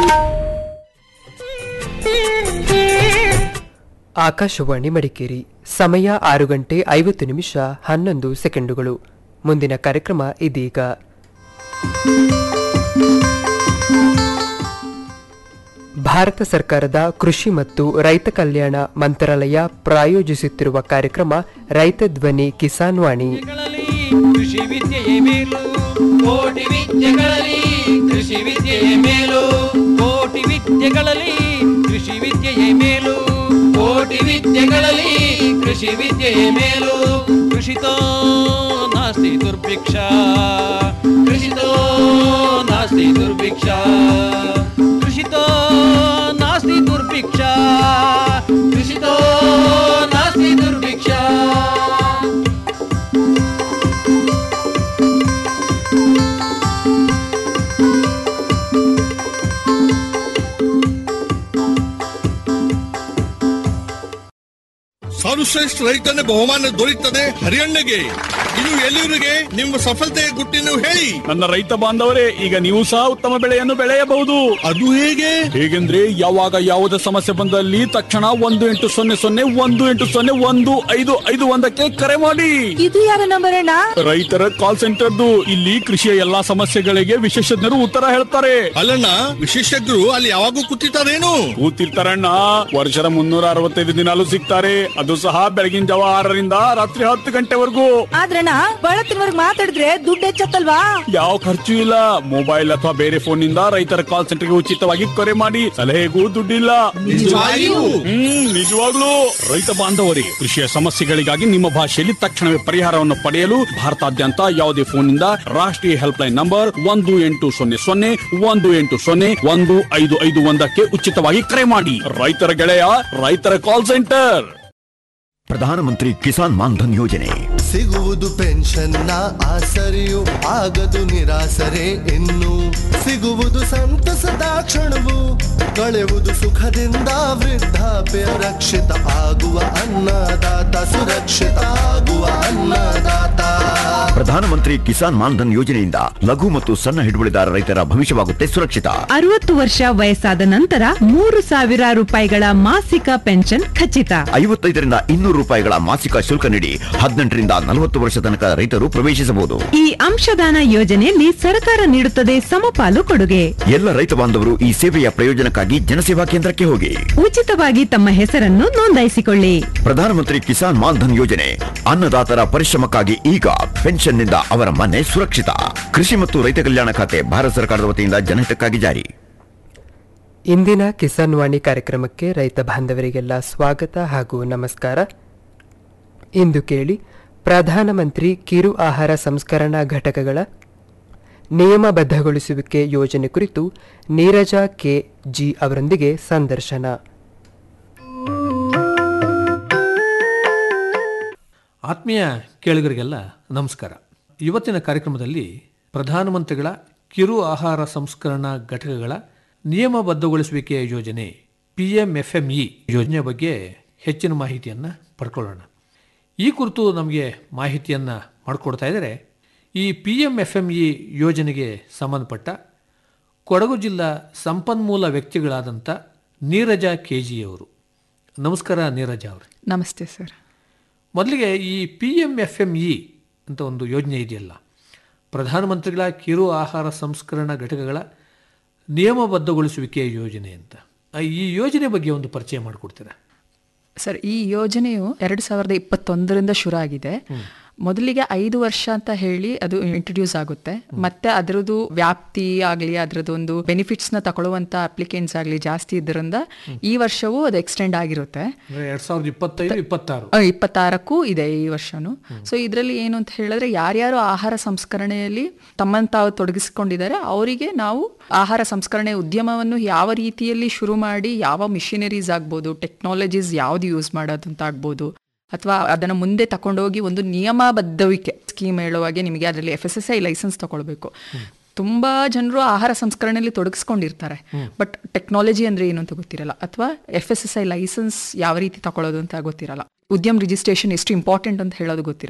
ಆಕಾಶವಾಣಿ ಮಡಿಕೇರಿ ಸಮಯ ಆರು ಗಂಟೆ ಐವತ್ತು ನಿಮಿಷ ಹನ್ನೊಂದು ಸೆಕೆಂಡುಗಳು ಮುಂದಿನ ಕಾರ್ಯಕ್ರಮ ಇದೀಗ ಭಾರತ ಸರ್ಕಾರದ ಕೃಷಿ ಮತ್ತು ರೈತ ಕಲ್ಯಾಣ ಮಂತ್ರಾಲಯ ಪ್ರಾಯೋಜಿಸುತ್ತಿರುವ ಕಾರ್ಯಕ್ರಮ ರೈತ ಧ್ವನಿ ಕಿಸಾನ್ ವಾಣಿ ವಿದ್ಯೆಗಳಲ್ಲಿ ಕೃಷಿ ವಿದ್ಯೆಯೇ ಮೇಲು ಕೋಟಿ ವಿದ್ಯೆಗಳಲ್ಲಿ ಕೃಷಿ ವಿದ್ಯೆಯೇ ಮೇಲು ಕೋಟಿ ವಿದ್ಯೆಗಳಲ್ಲಿ ಕೃಷಿ ವಿದ್ಯೆಯೇ ಮೇಲು ಕೋಟಿ ವಿದ್ಯೆಗಳಲ್ಲಿ ಕೃಷಿ ವಿದ್ಯೆಯೇ ಮೇಲು ಕೃಷಿತೋ ನಾಸ್ತಿ ದುರ್ಭಿಕ್ಷ ಕೃಷಿತೋ ನಾಸ್ತಿ ದುರ್ಭಿಕ್ಷ ಕೃಷಿತೋ ನಾಸ್ತಿ ದುರ್ಭಿಕ್ಷ ಕೃಷಿತೋ ನಾಸ್ತಿ ದುರ್ಭಿಕ್ಷ ಸರ್ವಶ್ರೇಷ್ಠ ರೈತನ ಬಹುಮಾನ ದೊರೆಯುತ್ತದೆ ಹರಿಯಣ್ಣಗೆ ಇದು ಎಲ್ಲಿವರಿಗೆ ನಿಮ್ಮ ಸಫಲತೆಯ ಗುಟ್ಟಿನ ಹೇಳಿ ನನ್ನ ರೈತ ಬಾಂಧವರೇ ಈಗ ನೀವು ಸಹ ಉತ್ತಮ ಬೆಳೆಯನ್ನು ಬೆಳೆಯಬಹುದು ಅದು ಹೇಗೆ ಹೇಗೆಂದ್ರೆ ಯಾವಾಗ ಯಾವುದೇ ಸಮಸ್ಯೆ ಬಂದಲ್ಲಿ ತಕ್ಷಣ ಒಂದು ಎಂಟು ಸೊನ್ನೆ ಸೊನ್ನೆ ಒಂದು ಎಂಟು ಸೊನ್ನೆ ಒಂದು ಐದು ಐದು ಒಂದಕ್ಕೆ ಕರೆ ಮಾಡಿ ಇದು ಯಾರ ನಂಬರ್ ಅಣ್ಣ ರೈತರ ಕಾಲ್ ಸೆಂಟರ್ದು ಇಲ್ಲಿ ಕೃಷಿಯ ಎಲ್ಲಾ ಸಮಸ್ಯೆಗಳಿಗೆ ವಿಶೇಷಜ್ಞರು ಉತ್ತರ ಹೇಳ್ತಾರೆ ಅಲ್ಲಣ್ಣ ವಿಶೇಷಜ್ಞರು ಅಲ್ಲಿ ಯಾವಾಗೂ ಕೂತಿರ್ತಾರೇನು ಕೂತಿರ್ತಾರಣ್ಣ ವರ್ಷದ ಮುನ್ನೂರ ಅರವತ್ತೈದು ದಿನಾಲು ಸಿಗ್ತಾರೆ ಅದು ಸಹ ಬೆಳಗಿನ ಜಾವ ಆರರಿಂದ ರಾತ್ರಿ ಹತ್ತು ಗಂಟೆವರೆಗೂ ಆದ್ರಣ್ಣ ಬಳತ್ತಿನವರ್ಗ್ ಮಾತಾಡಿದ್ರೆ ದುಡ್ಡು ಹೆಚ್ಚತ್ತಲ್ವಾ ಯಾವ ಖರ್ಚು ಇಲ್ಲ ಮೊಬೈಲ್ ಅಥವಾ ಬೇರೆ ಫೋನ್ ನಿಂದ ರೈತರ ಕಾಲ್ ಸೆಂಟರ್ಗೆ ಉಚಿತವಾಗಿ ಕರೆ ಮಾಡಿ ಸಲಹೆಗೂ ದುಡ್ಡಿಲ್ಲ ನಿಜವಾಗಿಯೂ? ಹ್ಮ್ ನಿಜವಾಗ್ಲೂ ರೈತ ಬಾಂಧವರಿಗೆ ಕೃಷಿಯ ಸಮಸ್ಯೆಗಳಿಗಾಗಿ ನಿಮ್ಮ ಭಾಷೆಯಲ್ಲಿ ತಕ್ಷಣವೇ ಪರಿಹಾರವನ್ನು ಪಡೆಯಲು ಭಾರತಾದ್ಯಂತ ಯಾವುದೇ ಫೋನ್ ನಿಂದ ರಾಷ್ಟ್ರೀಯ ಹೆಲ್ಪ್ ಲೈನ್ ನಂಬರ್ ಒಂದು ಎಂಟು ಸೊನ್ನೆ ಸೊನ್ನೆ ಒಂದು ಎಂಟು ಸೊನ್ನೆ ಒಂದು ಐದು ಐದು ಒಂದಕ್ಕೆ ಉಚಿತವಾಗಿ ಕರೆ ಮಾಡಿ ರೈತರ ಗೆಳೆಯ ರೈತರ ಕಾಲ್ ಸೆಂಟರ್ ಪ್ರಧಾನಮಂತ್ರಿ ಕಿಸಾನ್ ಮಾನ್ಧನ್ ಯೋಜನೆ ಸಿಗುವುದು ಪೆನ್ಷನ್ನ ಆಸರೆಯು ಆಗದು ನಿರಾಸರೆ ಇನ್ನು ಸಿಗುವುದು ಸಂತಸದ ಕ್ಷಣವು ಕಳೆಯುವುದು ಸುಖದಿಂದ ವೃದ್ಧಾಪ್ಯ ರಕ್ಷಿತ ಆಗುವ ಅನ್ನದಾತ ಸುರಕ್ಷಿತ ಆಗುವ ಅನ್ನದಾತ ಪ್ರಧಾನಮಂತ್ರಿ ಕಿಸಾನ್ ಮಾನ್ಧನ್ ಯೋಜನೆಯಿಂದ ಲಘು ಮತ್ತು ಸಣ್ಣ ಹಿಡುವಳಿದಾರ ರೈತರ ಭವಿಷ್ಯವಾಗುತ್ತೆ ಸುರಕ್ಷಿತ ಅರವತ್ತು ವರ್ಷ ವಯಸ್ಸಾದ ನಂತರ ಮೂರು ಸಾವಿರ ರೂಪಾಯಿಗಳ ಮಾಸಿಕ ಪೆನ್ಷನ್ ಖಚಿತ ಐವತ್ತೈದರಿಂದ ಇನ್ನೂರು ರೂಪಾಯಿಗಳ ಮಾಸಿಕ ಶುಲ್ಕ ನೀಡಿ ಹದಿನೆಂಟರಿಂದ ನಲವತ್ತು ವರ್ಷ ತನಕ ರೈತರು ಪ್ರವೇಶಿಸಬಹುದು ಈ ಅಂಶದಾನ ಯೋಜನೆಯಲ್ಲಿ ಸರ್ಕಾರ ನೀಡುತ್ತದೆ ಸಮಪಾಲು ಕೊಡುಗೆ ಎಲ್ಲ ರೈತ ಬಾಂಧವರು ಈ ಸೇವೆಯ ಪ್ರಯೋಜನಕ್ಕಾಗಿ ಜನಸೇವಾ ಕೇಂದ್ರಕ್ಕೆ ಹೋಗಿ ಉಚಿತವಾಗಿ ತಮ್ಮ ಹೆಸರನ್ನು ನೋಂದಾಯಿಸಿಕೊಳ್ಳಿ ಪ್ರಧಾನಮಂತ್ರಿ ಕಿಸಾನ್ ಮಾನ್ಧನ್ ಯೋಜನೆ ಅನ್ನದಾತರ ಪರಿಶ್ರಮಕ್ಕಾಗಿ ಈಗ ಪೆನ್ಷನ್ನಿಂದ ಅವರ ಮನೆ ಸುರಕ್ಷಿತ ಕೃಷಿ ಮತ್ತು ರೈತ ಕಲ್ಯಾಣ ಖಾತೆ ಭಾರತ ಸರ್ಕಾರದ ವತಿಯಿಂದ ಜನಹಿತಕ್ಕಾಗಿ ಜಾರಿ ಇಂದಿನ ಕಿಸಾನ್ ವಾಣಿ ಕಾರ್ಯಕ್ರಮಕ್ಕೆ ರೈತ ಬಾಂಧವರಿಗೆಲ್ಲ ಸ್ವಾಗತ ಹಾಗೂ ನಮಸ್ಕಾರ ಇಂದು ಕೇಳಿ ಪ್ರಧಾನಮಂತ್ರಿ ಕಿರು ಆಹಾರ ಸಂಸ್ಕರಣಾ ಘಟಕಗಳ ನಿಯಮಬದ್ಧಗೊಳಿಸುವಿಕೆ ಯೋಜನೆ ಕುರಿತು ನೀರಜ ಕೆ ಜಿ ಅವರೊಂದಿಗೆ ಸಂದರ್ಶನ ಆತ್ಮೀಯ ಕೇಳುಗರಿಗೆಲ್ಲ ನಮಸ್ಕಾರ ಇವತ್ತಿನ ಕಾರ್ಯಕ್ರಮದಲ್ಲಿ ಪ್ರಧಾನಮಂತ್ರಿಗಳ ಕಿರು ಆಹಾರ ಸಂಸ್ಕರಣಾ ಘಟಕಗಳ ನಿಯಮಬದ್ಧಗೊಳಿಸುವಿಕೆಯ ಯೋಜನೆ P M F M E ಯೋಜನೆ ಬಗ್ಗೆ ಹೆಚ್ಚಿನ ಮಾಹಿತಿಯನ್ನು ಪಡ್ಕೊಳ್ಳೋಣ ಈ ಕುರಿತು ನಮಗೆ ಮಾಹಿತಿಯನ್ನು ಮಾಡಿಕೊಡ್ತಾ ಇದ್ದಾರೆ ಈ P M F M E ಯೋಜನೆಗೆ ಸಂಬಂಧಪಟ್ಟ ಕೊಡಗು ಜಿಲ್ಲಾ ಸಂಪನ್ಮೂಲ ವ್ಯಕ್ತಿಗಳಾದಂಥ ನೀರಜ ಕೆ ಜಿಯವರು ನಮಸ್ಕಾರ ನೀರಜ ಅವರು ನಮಸ್ತೆ ಸರ್ ಮೊದಲಿಗೆ ಈ P M F M E ಅಂತ ಒಂದು ಯೋಜನೆ ಇದೆಯಲ್ಲ ಪ್ರಧಾನಮಂತ್ರಿಗಳ ಕಿರು ಆಹಾರ ಸಂಸ್ಕರಣಾ ಘಟಕಗಳ ನಿಯಮಬದ್ಧಗೊಳಿಸುವಿಕೆಯ ಯೋಜನೆ ಅಂತ ಆ, ಈ ಯೋಜನೆ ಬಗ್ಗೆ ಒಂದು ಪರಿಚಯ ಮಾಡಿಕೊಡ್ತೀರಾ ಸರ್ ಈ ಯೋಜನೆಯು ಎರಡು ಸಾವಿರದ ಇಪ್ಪತ್ತೊಂದರಿಂದ ಶುರು ಆಗಿದೆ ಮೊದಲಿಗೆ ಐದು ವರ್ಷ ಅಂತ ಹೇಳಿ ಅದು ಇಂಟ್ರೊಡ್ಯೂಸ್ ಆಗುತ್ತೆ ಮತ್ತೆ ಅದರದ್ದು ವ್ಯಾಪ್ತಿ ಆಗಲಿ ಅದರದ್ದು ಒಂದು ಬೆನಿಫಿಟ್ಸ್ ನ ತಗೊಳ್ಳುವಂತ ಅಪ್ಲಿಕೆಂಟ್ಸ್ ಆಗಲಿ ಜಾಸ್ತಿ ಇದರಿಂದ ಈ ವರ್ಷವೂ ಅದು ಎಕ್ಸ್ಟೆಂಡ್ ಆಗಿರುತ್ತೆ ಅಂದರೆ ಎರಡು ಸಾವಿರದ ಇಪ್ಪತ್ತೈದು ಇಪ್ಪತ್ತಾರು ಆ, ಇಪ್ಪತ್ತಾರಕ್ಕೂ ಇದೆ ಈ ವರ್ಷನೂ ಸೊ ಇದರಲ್ಲಿ ಏನು ಅಂತ ಹೇಳಿದ್ರೆ ಯಾರ್ಯಾರು ಆಹಾರ ಸಂಸ್ಕರಣೆಯಲ್ಲಿ ತಮ್ಮನ್ನು ತಾವು ತೊಡಗಿಸಿಕೊಂಡಿದ್ದಾರೆ ಅವರಿಗೆ ನಾವು ಆಹಾರ ಸಂಸ್ಕರಣೆ ಉದ್ಯಮವನ್ನು ಯಾವ ರೀತಿಯಲ್ಲಿ ಶುರು ಮಾಡಿ ಯಾವ ಮಿಷಿನರೀಸ್ ಆಗ್ಬೋದು ಟೆಕ್ನಾಲಜೀಸ್ ಯಾವ್ದು ಯೂಸ್ ಮಾಡೋದಂತ ಆಗ್ಬೋದು ಅಥವಾ ಅದನ್ನು ಮುಂದೆ ತಗೊಂಡೋಗಿ ಒಂದು ನಿಯಮಬದ್ಧವಿಕೆ ಸ್ಕೀಮ್ ಹೇಳುವಾಗೆ ನಿಮಗೆ ಅದರಲ್ಲಿ F S S I license ತಗೊಳ್ಬೇಕು ತುಂಬಾ ಜನರು ಆಹಾರ ಸಂಸ್ಕರಣೆಯಲ್ಲಿ ತೊಡಗಿಸ್ಕೊಂಡಿರ್ತಾರೆ ಬಟ್ ಟೆಕ್ನಾಲಜಿ ಅಂದ್ರೆ ಏನು ಅಂತ ಗೊತ್ತಿರಲ್ಲ ಅಥವಾ F S S I license ಯಾವ ರೀತಿ ತಗೊಳ್ಳೋದು ಅಂತ ಗೊತ್ತಿರಲ್ಲ ಉದ್ಯಮ ರಿಜಿಸ್ಟ್ರೇಷನ್ ಎಷ್ಟು ಇಂಪಾರ್ಟೆಂಟ್ ಅಂತ ಹೇಳೋದು ಗೊತ್ತಿರಲ್ಲ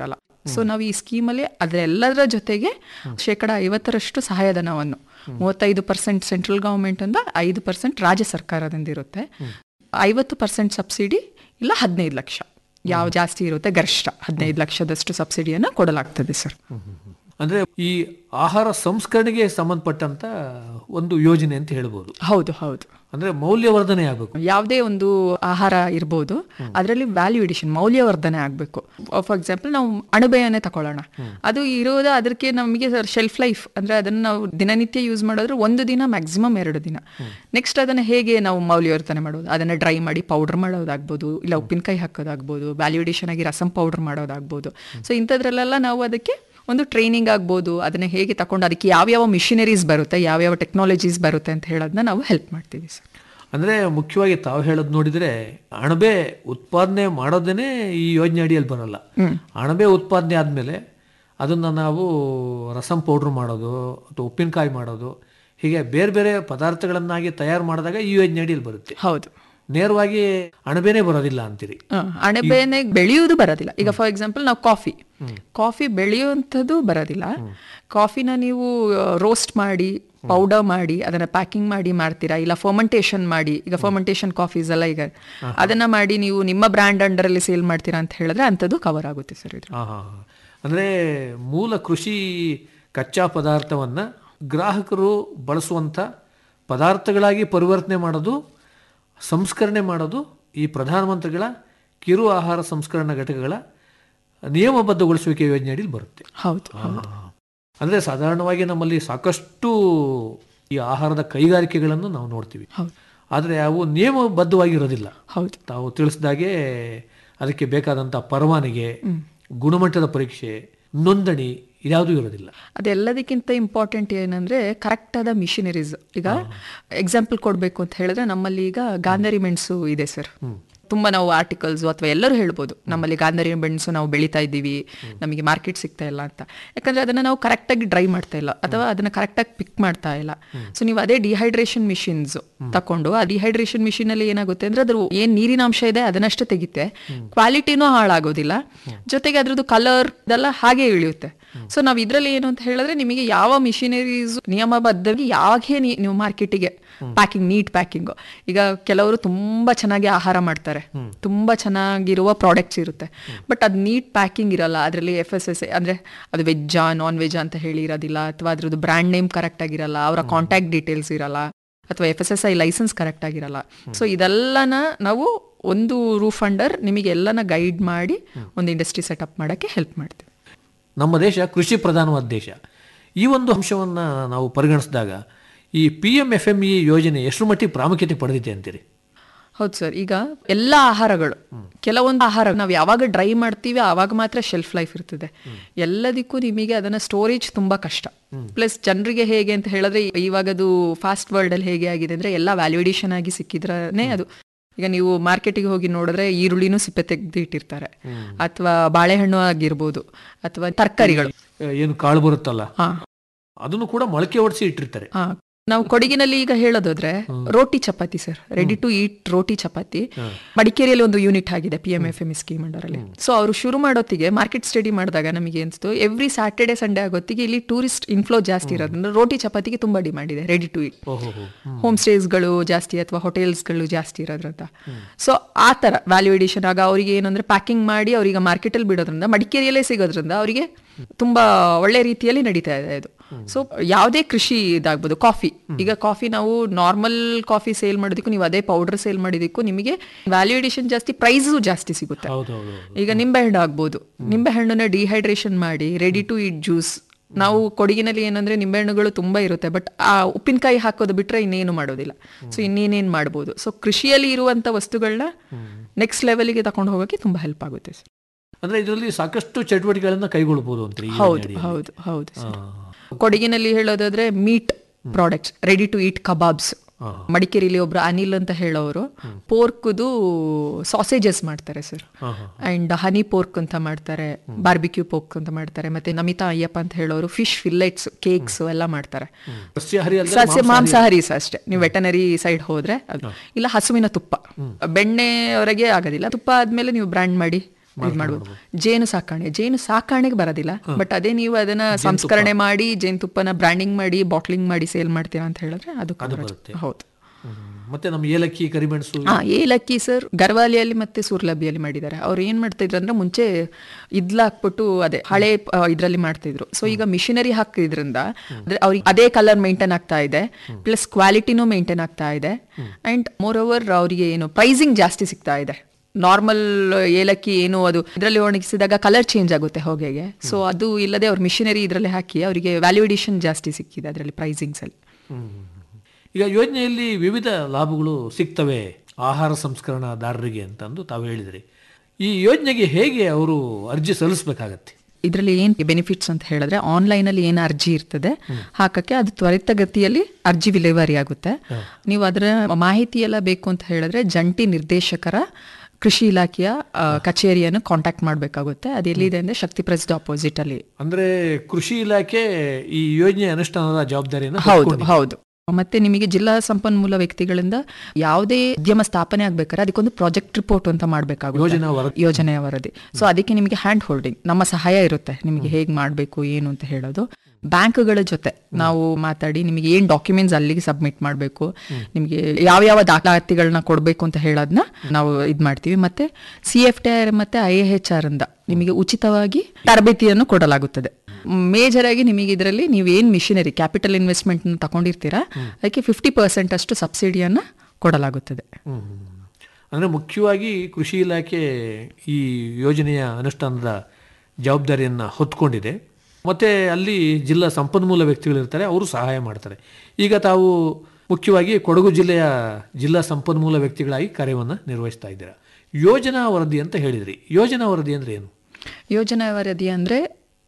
ಸೊ ನಾವು ಈ ಸ್ಕೀಮಲ್ಲಿ ಅದರೆಲ್ಲದರ ಜೊತೆಗೆ ಶೇಕಡ ಐವತ್ತರಷ್ಟು ಸಹಾಯಧನವನ್ನು ಮೂವತ್ತೈದು ಪರ್ಸೆಂಟ್ ಸೆಂಟ್ರಲ್ ಗವರ್ಮೆಂಟ್ ಇಂದ ಐದು ಪರ್ಸೆಂಟ್ ರಾಜ್ಯ ಸರ್ಕಾರದಿಂದ ಇರುತ್ತೆ ಐವತ್ತು ಪರ್ಸೆಂಟ್ ಸಬ್ಸಿಡಿ ಇಲ್ಲ ಹದಿನೈದು ಲಕ್ಷ ಯಾವ ಜಾಸ್ತಿ ಇರುತ್ತೆ ಗರಿಷ್ಠ ಹದಿನೈದು ಲಕ್ಷದಷ್ಟು ಸಬ್ಸಿಡಿಯನ್ನು ಕೊಡಲಾಗ್ತದೆ ಸರ್ ಅಂದ್ರೆ ಈ ಆಹಾರ ಸಂಸ್ಕರಣೆಗೆ ಸಂಬಂಧಪಟ್ಟಂತ ಒಂದು ಯೋಜನೆ ಅಂತ ಹೇಳ್ಬೋದು ಹೌದು ಹೌದು ಅಂದ್ರೆ ಮೌಲ್ಯವರ್ಧನೆ ಆಗಬೇಕು ಯಾವುದೇ ಒಂದು ಆಹಾರ ಇರ್ಬೋದು ಅದರಲ್ಲಿ ವ್ಯಾಲ್ಯೂ ಎಡಿಷನ್ ಮೌಲ್ಯವರ್ಧನೆ ಆಗಬೇಕು ಫಾರ್ ಎಕ್ಸಾಂಪಲ್ ನಾವು ಅಣಬೆಯನ್ನೇ ತಗೊಳ್ಳೋಣ ಅದು ಇರೋದು ಅದಕ್ಕೆ ನಮಗೆ ಶೆಲ್ಫ್ ಲೈಫ್ ಅಂದ್ರೆ ಅದನ್ನ ನಾವು ದಿನನಿತ್ಯ ಯೂಸ್ ಮಾಡಿದ್ರೆ ಒಂದು ದಿನ ಮ್ಯಾಕ್ಸಿಮಮ್ ಎರಡು ದಿನ ನೆಕ್ಸ್ಟ್ ಅದನ್ನ ಹೇಗೆ ನಾವು ಮೌಲ್ಯವರ್ಧನೆ ಮಾಡೋದು ಅದನ್ನ ಡ್ರೈ ಮಾಡಿ ಪೌಡರ್ ಮಾಡೋದಾಗ್ಬೋದು ಇಲ್ಲ ಉಪ್ಪಿನಕಾಯಿ ಹಾಕೋದಾಗ್ಬೋದು ವ್ಯಾಲ್ಯೂ ಎಡಿಷನ್ ಆಗಿ ರಸಂ ಪೌಡರ್ ಮಾಡೋದಾಗ್ಬೋದು ಸೊ ಇಂಥದ್ರಲ್ಲೆಲ್ಲ ನಾವು ಅದಕ್ಕೆ ಒಂದು ಟ್ರೈನಿಂಗ್ ಆಗ್ಬೋದು ಅದನ್ನ ಹೇಗೆ ತಗೊಂಡು ಅದಕ್ಕೆ ಯಾವ್ಯಾವ ಮಿಷಿನರೀಸ್ ಬರುತ್ತೆ ಯಾವ್ಯಾವ ಟೆಕ್ನಾಲಜೀಸ್ ಬರುತ್ತೆ ಅಂತ ಹೇಳೋದನ್ನ ನಾವು ಹೆಲ್ಪ್ ಮಾಡ್ತೀವಿ ಸರ್ ಅಂದ್ರೆ ಮುಖ್ಯವಾಗಿ ತಾವು ಹೇಳೋದು ನೋಡಿದ್ರೆ ಅಣಬೆ ಉತ್ಪಾದನೆ ಮಾಡೋದೇನೆ ಈ ಯೋಜನೆ ಅಡಿಯಲ್ಲಿ ಬರಲ್ಲ ಅಣಬೆ ಉತ್ಪಾದನೆ ಆದ್ಮೇಲೆ ಅದನ್ನ ನಾವು ರಸಂ ಪೌಡ್ರ್ ಮಾಡೋದು ಅಥವಾ ಉಪ್ಪಿನಕಾಯಿ ಮಾಡೋದು ಹೀಗೆ ಬೇರೆ ಬೇರೆ ಪದಾರ್ಥಗಳನ್ನಾಗಿ ತಯಾರು ಮಾಡಿದಾಗ ಈ ಯೋಜನೆ ಅಡಿಯಲ್ಲಿ ಬರುತ್ತೆ ಹೌದು ನೇರವಾಗಿ ಅಣಬೆನೇ ಬರೋದಿಲ್ಲ ಅಂತೀರಿ ಹ, ಅಣಬೆನೆ ಬೆಳೆಯುವುದು ಬರೋದಿಲ್ಲ ಈಗ ಫಾರ್ ಎಕ್ಸಾಂಪಲ್ ನಾವು ಕಾಫಿ ಕಾಫಿ ಬೆಳೆಯುವಂಥದ್ದು ಬರೋದಿಲ್ಲ ಕಾಫಿನ ನೀವು ರೋಸ್ಟ್ ಮಾಡಿ ಪೌಡರ್ ಮಾಡಿ ಅದನ್ನ ಪ್ಯಾಕಿಂಗ್ ಮಾಡಿ ಮಾಡ್ತೀರಾ ಇಲ್ಲ ಫರ್ಮೆಂಟೇಷನ್ ಮಾಡಿ ಈಗ ಫರ್ಮೆಂಟೇಷನ್ ಕಾಫೀಸ್ ಎಲ್ಲ ಈಗ ಅದನ್ನ ಮಾಡಿ ನೀವು ನಿಮ್ಮ ಬ್ರ್ಯಾಂಡ್ ಅಂಡರ್ ಅಲ್ಲಿ ಸೇಲ್ ಮಾಡ್ತೀರಾ ಅಂತ ಹೇಳಿದ್ರೆ ಅಂಥದ್ದು ಕವರ್ ಆಗುತ್ತೆ ಸರ್ ಇದು ಹಾ ಹಾ ಹಾ. ಅಂದ್ರೆ ಮೂಲ ಕೃಷಿ ಕಚ್ಚಾ ಪದಾರ್ಥವನ್ನ ಗ್ರಾಹಕರು ಬಳಸುವಂತ ಪದಾರ್ಥಗಳಾಗಿ ಪರಿವರ್ತನೆ ಮಾಡೋದು ಸಂಸ್ಕರಣೆ ಮಾಡೋದು ಈ ಪ್ರಧಾನಮಂತ್ರಿಗಳ ಕಿರು ಆಹಾರ ಸಂಸ್ಕರಣಾ ಘಟಕಗಳ ನಿಯಮಬದ್ಧಗೊಳಿಸುವಿಕೆ ಯೋಜನೆಯಲ್ಲಿ ಬರುತ್ತೆ ಹೌದು ಹಾ, ಹಾ, ಹಾ. ಅಂದ್ರೆ ಸಾಧಾರಣವಾಗಿ ನಮ್ಮಲ್ಲಿ ಸಾಕಷ್ಟು ಈ ಆಹಾರದ ಕೈಗಾರಿಕೆಗಳನ್ನು ನಾವು ನೋಡ್ತೀವಿ ಹೌದು. ಆದರೆ ಅವು ನಿಯಮಬದ್ಧವಾಗಿರೋದಿಲ್ಲ ಹೌದು ತಾವು ತಿಳಿಸಿದಾಗೆ ಅದಕ್ಕೆ ಬೇಕಾದಂಥ ಪರವಾನಗಿ ಗುಣಮಟ್ಟದ ಪರೀಕ್ಷೆ ನೋಂದಣಿ ಇದ್ಯಾವುದೂ ಇರೋದಿಲ್ಲ ಅದೆಲ್ಲದಕ್ಕಿಂತ ಇಂಪಾರ್ಟೆಂಟ್ ಏನಂದ್ರೆ ಕರೆಕ್ಟ್ ಆದ ಮಿಷಿನರೀಸ್ ಈಗ ಎಕ್ಸಾಂಪಲ್ ಕೊಡಬೇಕು ಅಂತ ಹೇಳಿದ್ರೆ ನಮ್ಮಲ್ಲಿ ಈಗ ಗಾಂಧಾರಿ ಮೆಣಸು ಇದೆ ಸರ್ ತುಂಬಾ ನಾವು ಆರ್ಟಿಕಲ್ಸ್ ಅಥವಾ ಎಲ್ಲರೂ ಹೇಳ್ಬೋದು ನಮ್ಮಲ್ಲಿ ಗಾಂಧಾರಿ ಮೆಣಸು ನಾವು ಬೆಳೀತಾ ಇದ್ದೀವಿ ನಮಗೆ ಮಾರ್ಕೆಟ್ ಸಿಗ್ತಾ ಇಲ್ಲ ಅಂತ ಯಾಕಂದ್ರೆ ಅದನ್ನ ನಾವು ಕರೆಕ್ಟಾಗಿ ಡ್ರೈ ಮಾಡ್ತಾ ಇಲ್ಲ ಅಥವಾ ಅದನ್ನ ಕರೆಕ್ಟಾಗಿ ಪಿಕ್ ಮಾಡ್ತಾ ಇಲ್ಲ ಸೊ ನೀವು ಅದೇ ಡಿಹೈಡ್ರೇಷನ್ ಮಿಷಿನ್ಸ್ ತಕೊಂಡು ಆ ಡಿಹೈಡ್ರೇಷನ್ ಮಿಷಿನ್ ಅಲ್ಲಿ ಏನಾಗುತ್ತೆ ಅಂದ್ರೆ ಅದ್ರ ಏನ್ ನೀರಿನ ಅಂಶ ಇದೆ ಅದನ್ನಷ್ಟೇ ತೆಗಿತೆ ಕ್ವಾಲಿಟಿನೂ ಹಾಳಾಗೋದಿಲ್ಲ ಜೊತೆಗೆ ಅದ್ರದ್ದು ಕಲರ್ ಇದೆಲ್ಲ ಹಾಗೆ ಇಳಿಯುತ್ತೆ ಸೊ ನಾವು ಇದರಲ್ಲಿ ಏನು ಅಂತ ಹೇಳಿದ್ರೆ ನಿಮಗೆ ಯಾವ ಮಿಷಿನರೀಸ್ ನಿಯಮಬದ್ಧವಾಗಿ ಯಾವಾಗೇ ನೀವು ಮಾರ್ಕೆಟಿಗೆ ಪ್ಯಾಕಿಂಗ್ ನೀಟ್ ಪ್ಯಾಕಿಂಗ್ ಈಗ ಕೆಲವರು ತುಂಬಾ ಚೆನ್ನಾಗಿ ಆಹಾರ ಮಾಡ್ತಾರೆ ತುಂಬಾ ಚೆನ್ನಾಗಿರುವ ಪ್ರಾಡಕ್ಟ್ಸ್ ಇರುತ್ತೆ ಬಟ್ ಅದು ನೀಟ್ ಪ್ಯಾಕಿಂಗ್ ಇರಲ್ಲ ಅದರಲ್ಲಿ ಎಫ್ ಎಸ್ ಎಸ್ ಅಂದ್ರೆ ಅದು ವೆಜ್ಜಾ ನಾನ್ ವೆಜ್ ಅಂತ ಹೇಳಿ ಇರೋದಿಲ್ಲ ಅಥವಾ ಅದ್ರದ್ದು ಬ್ರ್ಯಾಂಡ್ ನೇಮ್ ಕರೆಕ್ಟ್ ಆಗಿರಲ್ಲ ಅವರ ಕಾಂಟ್ಯಾಕ್ಟ್ ಡೀಟೇಲ್ಸ್ ಇರಲ್ಲ ಅಥವಾ F S S I license correct ಆಗಿರಲ್ಲ ಸೊ ಇದೆಲ್ಲನ ನಾವು ಒಂದು ರೂಫ್ ಅಂಡರ್ ನಿಮಗೆ ಎಲ್ಲನ ಗೈಡ್ ಮಾಡಿ ಒಂದು ಇಂಡಸ್ಟ್ರಿ ಸೆಟಪ್ ಮಾಡೋಕ್ಕೆ ಹೆಲ್ಪ್ ಮಾಡ್ತೀವಿ ನಮ್ಮ ದೇಶ ಕೃಷಿ ಪ್ರಧಾನವಾದ ದೇಶ ಈ ಒಂದು ಅಂಶವನ್ನು ನಾವು ಪರಿಗಣಿಸಿದಾಗ ಈ P M F M E ಯೋಜನೆ ಎಷ್ಟು ಮಟ್ಟಿಗೆ ಪ್ರಾಮುಖ್ಯತೆ ಪಡೆದಿದೆ ಅಂತೀರಿ ಹೌದು ಸರ್ ಈಗ ಎಲ್ಲ ಆಹಾರಗಳು ಕೆಲವೊಂದು ಆಹಾರ ನಾವು ಯಾವಾಗ ಡ್ರೈ ಮಾಡ್ತೀವಿ ಆವಾಗ ಮಾತ್ರ ಶೆಲ್ಫ್ ಲೈಫ್ ಇರ್ತದೆ ಎಲ್ಲದಕ್ಕೂ ನಿಮಗೆ ಅದನ್ನ ಸ್ಟೋರೇಜ್ ತುಂಬಾ ಕಷ್ಟ ಪ್ಲಸ್ ಜನರಿಗೆ ಹೇಗೆ ಅಂತ ಹೇಳಿದ್ರೆ ಇವಾಗ ಅದು ಫಾಸ್ಟ್ ವರ್ಲ್ಡ್ ಅಲ್ಲಿ ಹೇಗೆ ಆಗಿದೆ ಅಂದ್ರೆ ಎಲ್ಲ ವ್ಯಾಲ್ಯೂಡೇಷನ್ ಆಗಿ ಸಿಕ್ಕಿದ್ರೇ ಅದು ಈಗ ನೀವು ಮಾರ್ಕೆಟಿಗೆ ಹೋಗಿ ನೋಡಿದ್ರೆ ಈರುಳ್ಳಿನೂ ಸಿಪ್ಪೆ ತೆಗೆದು ಇಟ್ಟಿರ್ತಾರೆ ಅಥವಾ ಬಾಳೆಹಣ್ಣು ಆಗಿರ್ಬೋದು ಅಥವಾ ತರಕಾರಿಗಳು ಏನು ಕಾಳು ಬರುತ್ತಲ್ಲ ಹಾ ಅದನ್ನು ಕೂಡ ಮೊಳಕೆ ಹೊಡಿಸಿ ಇಟ್ಟಿರ್ತಾರೆ ಹಾ ನಾವು ಕೊಡಗಿನಲ್ಲಿ ಈಗ ಹೇಳೋದಾದ್ರೆ roti chapati sir ready to eat roti chapati ಮಡಿಕೇರಿಯಲ್ಲಿ ಒಂದು ಯೂನಿಟ್ ಆಗಿದೆ P M F M scheme under ಅಲ್ಲಿ ಸೊ ಅವರು ಶುರು ಮಾಡೋತ್ತಿಗೆ ಮಾರ್ಕೆಟ್ ಸ್ಟಡಿ ಮಾಡಿದಾಗ ನಮಗೆ ಅನ್ಸ್ತು ಎವ್ರಿ ಸ್ಯಾಟರ್ಡೆ ಸಂಡೇ ಆಗೋತ್ತಿಗೆ ಇಲ್ಲಿ ಟೂರಿಸ್ಟ್ ಇನ್ಫ್ಲೋ ಜಾಸ್ತಿ ಇರೋದ್ರಿಂದ ರೋಟಿ ಚಪಾತಿಗೆ ತುಂಬಾ ಡಿಮಾಂಡ್ ಇದೆ ರೆಡಿ ಟು ಈಟ್ ಹೋಮ್ ಸ್ಟೇಸ್ಗಳು ಜಾಸ್ತಿ ಅಥವಾ ಹೋಟೆಲ್ಸ್ಗಳು ಜಾಸ್ತಿ ಇರೋದ್ರಿಂದ ಸೊ ಆ ತರ ವ್ಯಾಲ್ಯೂ ಎಡಿಷನ್ ಆಗ ಅವರಿಗೆ ಏನಂದ್ರೆ ಪ್ಯಾಕಿಂಗ್ ಮಾಡಿ ಅವ್ರಿಗೆ ಮಾರ್ಕೆಟಲ್ಲಿ ಬಿಡೋದ್ರಿಂದ ಮಡಿಕೇರಿಯಲ್ಲೇ ಸಿಗೋದ್ರಿಂದ ಅವರಿಗೆ ತುಂಬಾ ಒಳ್ಳೆ ರೀತಿಯಲ್ಲಿ ನಡೀತಾ ಇದೆ ಇದು ಸೊ ಯಾವುದೇ ಕೃಷಿ ಇದಾಗ್ಬೋದು ಕಾಫಿ ಈಗ ಕಾಫಿ ನಾವು ನಾರ್ಮಲ್ ಕಾಫಿ ಸೇಲ್ ಮಾಡೋದಕ್ಕೂ ನೀವು ಅದೇ ಪೌಡರ್ ಸೇಲ್ ಮಾಡಿದಕ್ಕೂ ನಿಮಗೆ ವ್ಯಾಲ್ಯೂ ಎಡಿಷನ್ ಜಾಸ್ತಿ ಪ್ರೈಸು ಜಾಸ್ತಿ ಸಿಗುತ್ತೆ ಹೌದೌದು ಈಗ ನಿಂಬೆಹಣ್ಣು ಆಗ್ಬೋದು ನಿಂಬೆಹಣ್ಣನ್ನ ಡಿಹೈಡ್ರೇಷನ್ ಮಾಡಿ ರೆಡಿ ಟು ಈಟ್ ಜ್ಯೂಸ್ ನಾವು ಕೊಡಗಿನಲ್ಲಿ ಏನಂದ್ರೆ ನಿಂಬೆಹಣ್ಣುಗಳು ತುಂಬಾ ಇರುತ್ತೆ ಬಟ್ ಆ ಉಪ್ಪಿನಕಾಯಿ ಹಾಕೋದು ಬಿಟ್ರೆ ಇನ್ನೇನು ಮಾಡೋದಿಲ್ಲ ಸೊ ಇನ್ನೇನೇನು ಮಾಡ್ಬೋದು ಸೊ ಕೃಷಿಯಲ್ಲಿ ಇರುವಂತ ವಸ್ತುಗಳನ್ನ ನೆಕ್ಸ್ಟ್ ಲೆವೆಲ್ಗೆ ತಗೊಂಡು ಹೋಗೋಕೆ ತುಂಬಾ ಹೆಲ್ಪ್ ಆಗುತ್ತೆ ಸರ್ ಅಂದ್ರೆ ಇದರಲ್ಲಿ ಸಾಕಷ್ಟು ಚಟುವಟಿಕೆಗಳನ್ನ ಕೈಗೊಳ್ಳಬಹುದು ಅಂತ ಈ ಹೌದು ಯೋಜನೆಯಡಿಯಲ್ಲಿ. ಹೌದು ಹೌದು ಸರ್. ಕೊಡಗಿನಲ್ಲಿ ಹೇಳೋದಾದ್ರೆ meat products ready to eat kebabs ಮಡಿಕೇರಿಲಿ ಒಬ್ರು ಅನಿಲ್ ಅಂತ ಹೇಳೋರು ಪೋರ್ಕ್ದು ಸಾಸೇಜಸ್ ಮಾಡ್ತಾರೆ ಸರ್ ಅಂಡ್ ಹನಿ ಪೋರ್ಕ್ ಅಂತ ಮಾಡ್ತಾರೆ ಬಾರ್ಬಿಕ್ಯೂ ಪೋರ್ಕ್ ಅಂತ ಮಾಡ್ತಾರೆ ಮತ್ತೆ ನಮಿತಾ ಅಯ್ಯಪ್ಪ ಅಂತ ಹೇಳೋರು ಫಿಶ್ ಫಿಲ್ಲೆಟ್ಸ್ ಕೇಕ್ಸ್ ಎಲ್ಲ ಮಾಡ್ತಾರೆ ಸಸ್ಯಾಹಾರಿ ಅಲ್ಲದೆ ಸಸ್ಯ ಮಾಂಸಾಹಾರಿ ಸ ಅಷ್ಟೇ ನೀವು ವೆಟನರಿ ಸೈಡ್ ಹೋದ್ರೆ ಅದು ಇಲ್ಲ ಹಸುವಿನ ತುಪ್ಪ ಬೆಣ್ಣೆವರೆಗೆ ಆಗೋದಿಲ್ಲ ತುಪ್ಪ ಆದ್ಮೇಲೆ ನೀವು ಬ್ರ್ಯಾಂಡ್ ಮಾಡಿ ಇದ್ ಮಾಡ್ಬೋದು ಜೇನು ಸಾಕಣೆ ಜೇನು ಸಾಕಣೆಗೆ ಬರೋದಿಲ್ಲ ಬಟ್ ಅದೇ ನೀವು ಅದನ್ನ ಸಂಸ್ಕರಣೆ ಮಾಡಿ ಜೇನುತುಪ್ಪನ ಬ್ರ್ಯಾಂಡಿಂಗ್ ಮಾಡಿ ಬಾಟ್ಲಿಂಗ್ ಮಾಡಿ ಸೇಲ್ ಮಾಡ್ತೀರಾ ಅಂತ ಹೇಳಿದ್ರೆ ಅದು coverage. ಬರುತ್ತೆ. ಹೌದು ಮತ್ತೆ ನಮ್ಮ ಏಲಕ್ಕಿ ಕರಿಮೆಣಸು ಹಾ ಏಲಕ್ಕಿ ಸರ್ ಗರ್ವಾಲಿಯಲ್ಲಿ ಮತ್ತೆ ಸೂರ್ಲಬ್ಬಿಯಲ್ಲಿ ಮಾಡಿದ್ದಾರೆ ಅವ್ರು ಏನ್ ಮಾಡ್ತಿದ್ರು ಅಂದ್ರೆ ಮುಂಚೆ ಇದ್ಲ ಹಾಕ್ಬಿಟ್ಟು ಅದೇ ಹಳೆ ಆ, ಇದ್ರಲ್ಲಿ ಮಾಡ್ತಿದ್ರು ಸೊ ಈಗ ಮಿಷಿನರಿ ಹಾಕಿದ್ರಿಂದ ಅಂದ್ರೆ ಅವ್ರಿಗೆ ಅದೇ ಕಲರ್ ಮೇಂಟೈನ್ ಆಗ್ತಾ ಇದೆ ಪ್ಲಸ್ ಕ್ವಾಲಿಟಿನೂ ಮೇಂಟೈನ್ ಆಗ್ತಾ ಇದೆ ಅಂಡ್ ಮೋರ್ ಓವರ್ ಅವರಿಗೆ ಏನು ಪ್ರೈಸಿಂಗ್ ಜಾಸ್ತಿ ಸಿಗ್ತಾ ಇದೆ ನಾರ್ಮಲ್ ಏಲಕ್ಕಿ ಏನು ಅದು ಇದರಲ್ಲಿ ಒಣಗಿಸಿದಾಗ ಕಲರ್ ಚೇಂಜ್ ಆಗುತ್ತೆ ಹೊಗೆಗೆ ಸೊ ಅದು ಇಲ್ಲದೆ ಅವ್ರು ಮಿಷಿನರಿ ಇದರಲ್ಲಿ ಹಾಕಿ ಅವರಿಗೆ ವ್ಯಾಲ್ಯೂಡೇಷನ್ ಜಾಸ್ತಿ ಸಿಕ್ಕಿದೆ ಅದರಲ್ಲಿ ಪ್ರೈಸಿಂಗ್ಸ್ ಅಲ್ಲಿ ಈಗ ಯೋಜನೆಯಲ್ಲಿ ವಿವಿಧ ಲಾಭಗಳು ಸಿಗ್ತವೆ ಆಹಾರ ಸಂಸ್ಕರಣಾದಾರರಿಗೆ ಅಂತಂದು ತಾವು ಹೇಳಿದ್ರಿ ಈ ಯೋಜನೆಗೆ ಹೇಗೆ ಅವರು ಅರ್ಜಿ ಸಲ್ಲಿಸಬೇಕಾಗತ್ತೆ ಇದರಲ್ಲಿ ಏನ್ ಬೆನಿಫಿಟ್ಸ್ ಅಂತ ಹೇಳಿದ್ರೆ ಆನ್ಲೈನ್ ಅಲ್ಲಿ ಏನು ಅರ್ಜಿ ಇರ್ತದೆ ಹಾಕಕ್ಕೆ ಅದು ತ್ವರಿತಗತಿಯಲ್ಲಿ ಅರ್ಜಿ ವಿಲೇವಾರಿ ಆಗುತ್ತೆ ನೀವು ಅದರ ಮಾಹಿತಿ ಎಲ್ಲ ಬೇಕು ಅಂತ ಹೇಳಿದ್ರೆ ಜಂಟಿ ನಿರ್ದೇಶಕರ ಕೃಷಿ ಇಲಾಖೆಯ ಆ, ಕಚೇರಿಯನ್ನು ಕಾಂಟ್ಯಾಕ್ಟ್ ಮಾಡಬೇಕಾಗುತ್ತೆ ಅದು ಎಲ್ಲಿದೆ ಅಂದ್ರೆ ಶಕ್ತಿ ಪ್ರೆಸ್ಡ್ ಆಪೋಸಿಟ್ ಅಲ್ಲಿ ಅಂದ್ರೆ ಕೃಷಿ ಇಲಾಖೆ ಈ ಯೋಜನೆ ಅನುಷ್ಠಾನದ ಜವಾಬ್ದಾರಿಯನ್ನು ಹೌದು ಹೊತ್ಕೊಂಡಿದೆ. ಹೌದು ಮತ್ತೆ ನಿಮಗೆ ಜಿಲ್ಲಾ ಸಂಪನ್ಮೂಲ ವ್ಯಕ್ತಿಗಳಿಂದ ಯಾವುದೇ ಉದ್ಯಮ ಸ್ಥಾಪನೆ ಆಗ್ಬೇಕಾದ್ರೆ ಅದಕ್ಕೊಂದು ಪ್ರಾಜೆಕ್ಟ್ ರಿಪೋರ್ಟ್ ಅಂತ ಮಾಡಬೇಕಾಗುತ್ತೆ ಯೋಜನಾ ವರದಿ. ಯೋಜನೆಯ ವರದಿ ಸೊ ಅದಕ್ಕೆ ನಿಮಗೆ ಹ್ಯಾಂಡ್ ಹೋಲ್ಡಿಂಗ್ ನಮ್ಮ ಸಹಾಯ ಇರುತ್ತೆ ನಿಮಗೆ ಹೇಗೆ ಮಾಡಬೇಕು ಏನು ಅಂತ ಹೇಳೋದು ಬ್ಯಾಂಕ್ಗಳ ಜೊತೆ ನಾವು ಮಾತಾಡಿ ನಿಮಗೆ ಏನ್ ಡಾಕ್ಯುಮೆಂಟ್ಸ್ ಅಲ್ಲಿಗೆ ಸಬ್ಮಿಟ್ ಮಾಡಬೇಕು ನಿಮಗೆ ಯಾವ ಯಾವ ದಾಖಲಾತಿಗಳನ್ನ ಕೊಡಬೇಕು ಅಂತ ಹೇಳೋದನ್ನ ನಾವು ಇದು ಮಾಡ್ತೀವಿ ಮತ್ತೆ ಸಿ ಎಫ್ ಟಿ ಆರ್ ಮತ್ತೆ ಐ ಎಚ್ ಆರ್ ಇಂದ ನಿಮಗೆ ಉಚಿತವಾಗಿ ತರಬೇತಿಯನ್ನು ಕೊಡಲಾಗುತ್ತದೆ ಮೇಜರ್ ಆಗಿ ನಿಮಗೆ ಇದರಲ್ಲಿ ನೀವು ಏನ್ ಮಿಷಿನರಿ ಕ್ಯಾಪಿಟಲ್ ಇನ್ವೆಸ್ಟ್ಮೆಂಟ್ ತಗೊಂಡಿರ್ತೀರಾ ಅದಕ್ಕೆ ಫಿಫ್ಟಿ ಪರ್ಸೆಂಟ್ ಅಷ್ಟು ಸಬ್ಸಿಡಿಯನ್ನ ಕೊಡಲಾಗುತ್ತದೆ ಹ್ಮ್. ಅಂದ್ರೆ ಮುಖ್ಯವಾಗಿ ಕೃಷಿ ಇಲಾಖೆ ಈ ಯೋಜನೆಯ ಅನುಷ್ಠಾನದ ಜವಾಬ್ದಾರಿಯನ್ನು ಹೊತ್ಕೊಂಡಿದೆ ಮತ್ತೆ ಅಲ್ಲಿ ಜಿಲ್ಲಾ ಸಂಪನ್ಮೂಲ ವ್ಯಕ್ತಿಗಳಿರ್ತಾರೆ ಅವರು ಸಹಾಯ ಮಾಡ್ತಾರೆ ಈಗ ತಾವು ಮುಖ್ಯವಾಗಿ ಕೊಡಗು ಜಿಲ್ಲೆಯ ಜಿಲ್ಲಾ ಸಂಪನ್ಮೂಲ ವ್ಯಕ್ತಿಗಳಾಗಿ ಕಾರ್ಯವನ್ನು ನಿರ್ವಹಿಸ್ತಾ ಇದ್ದೀರಾ ಯೋಜನಾ ವರದಿ ಅಂತ ಹೇಳಿದ್ರಿ ಯೋಜನಾ ವರದಿ ಅಂದ್ರೆ ಏನು ಯೋಜನಾ ವರದಿ ಅಂದ್ರೆ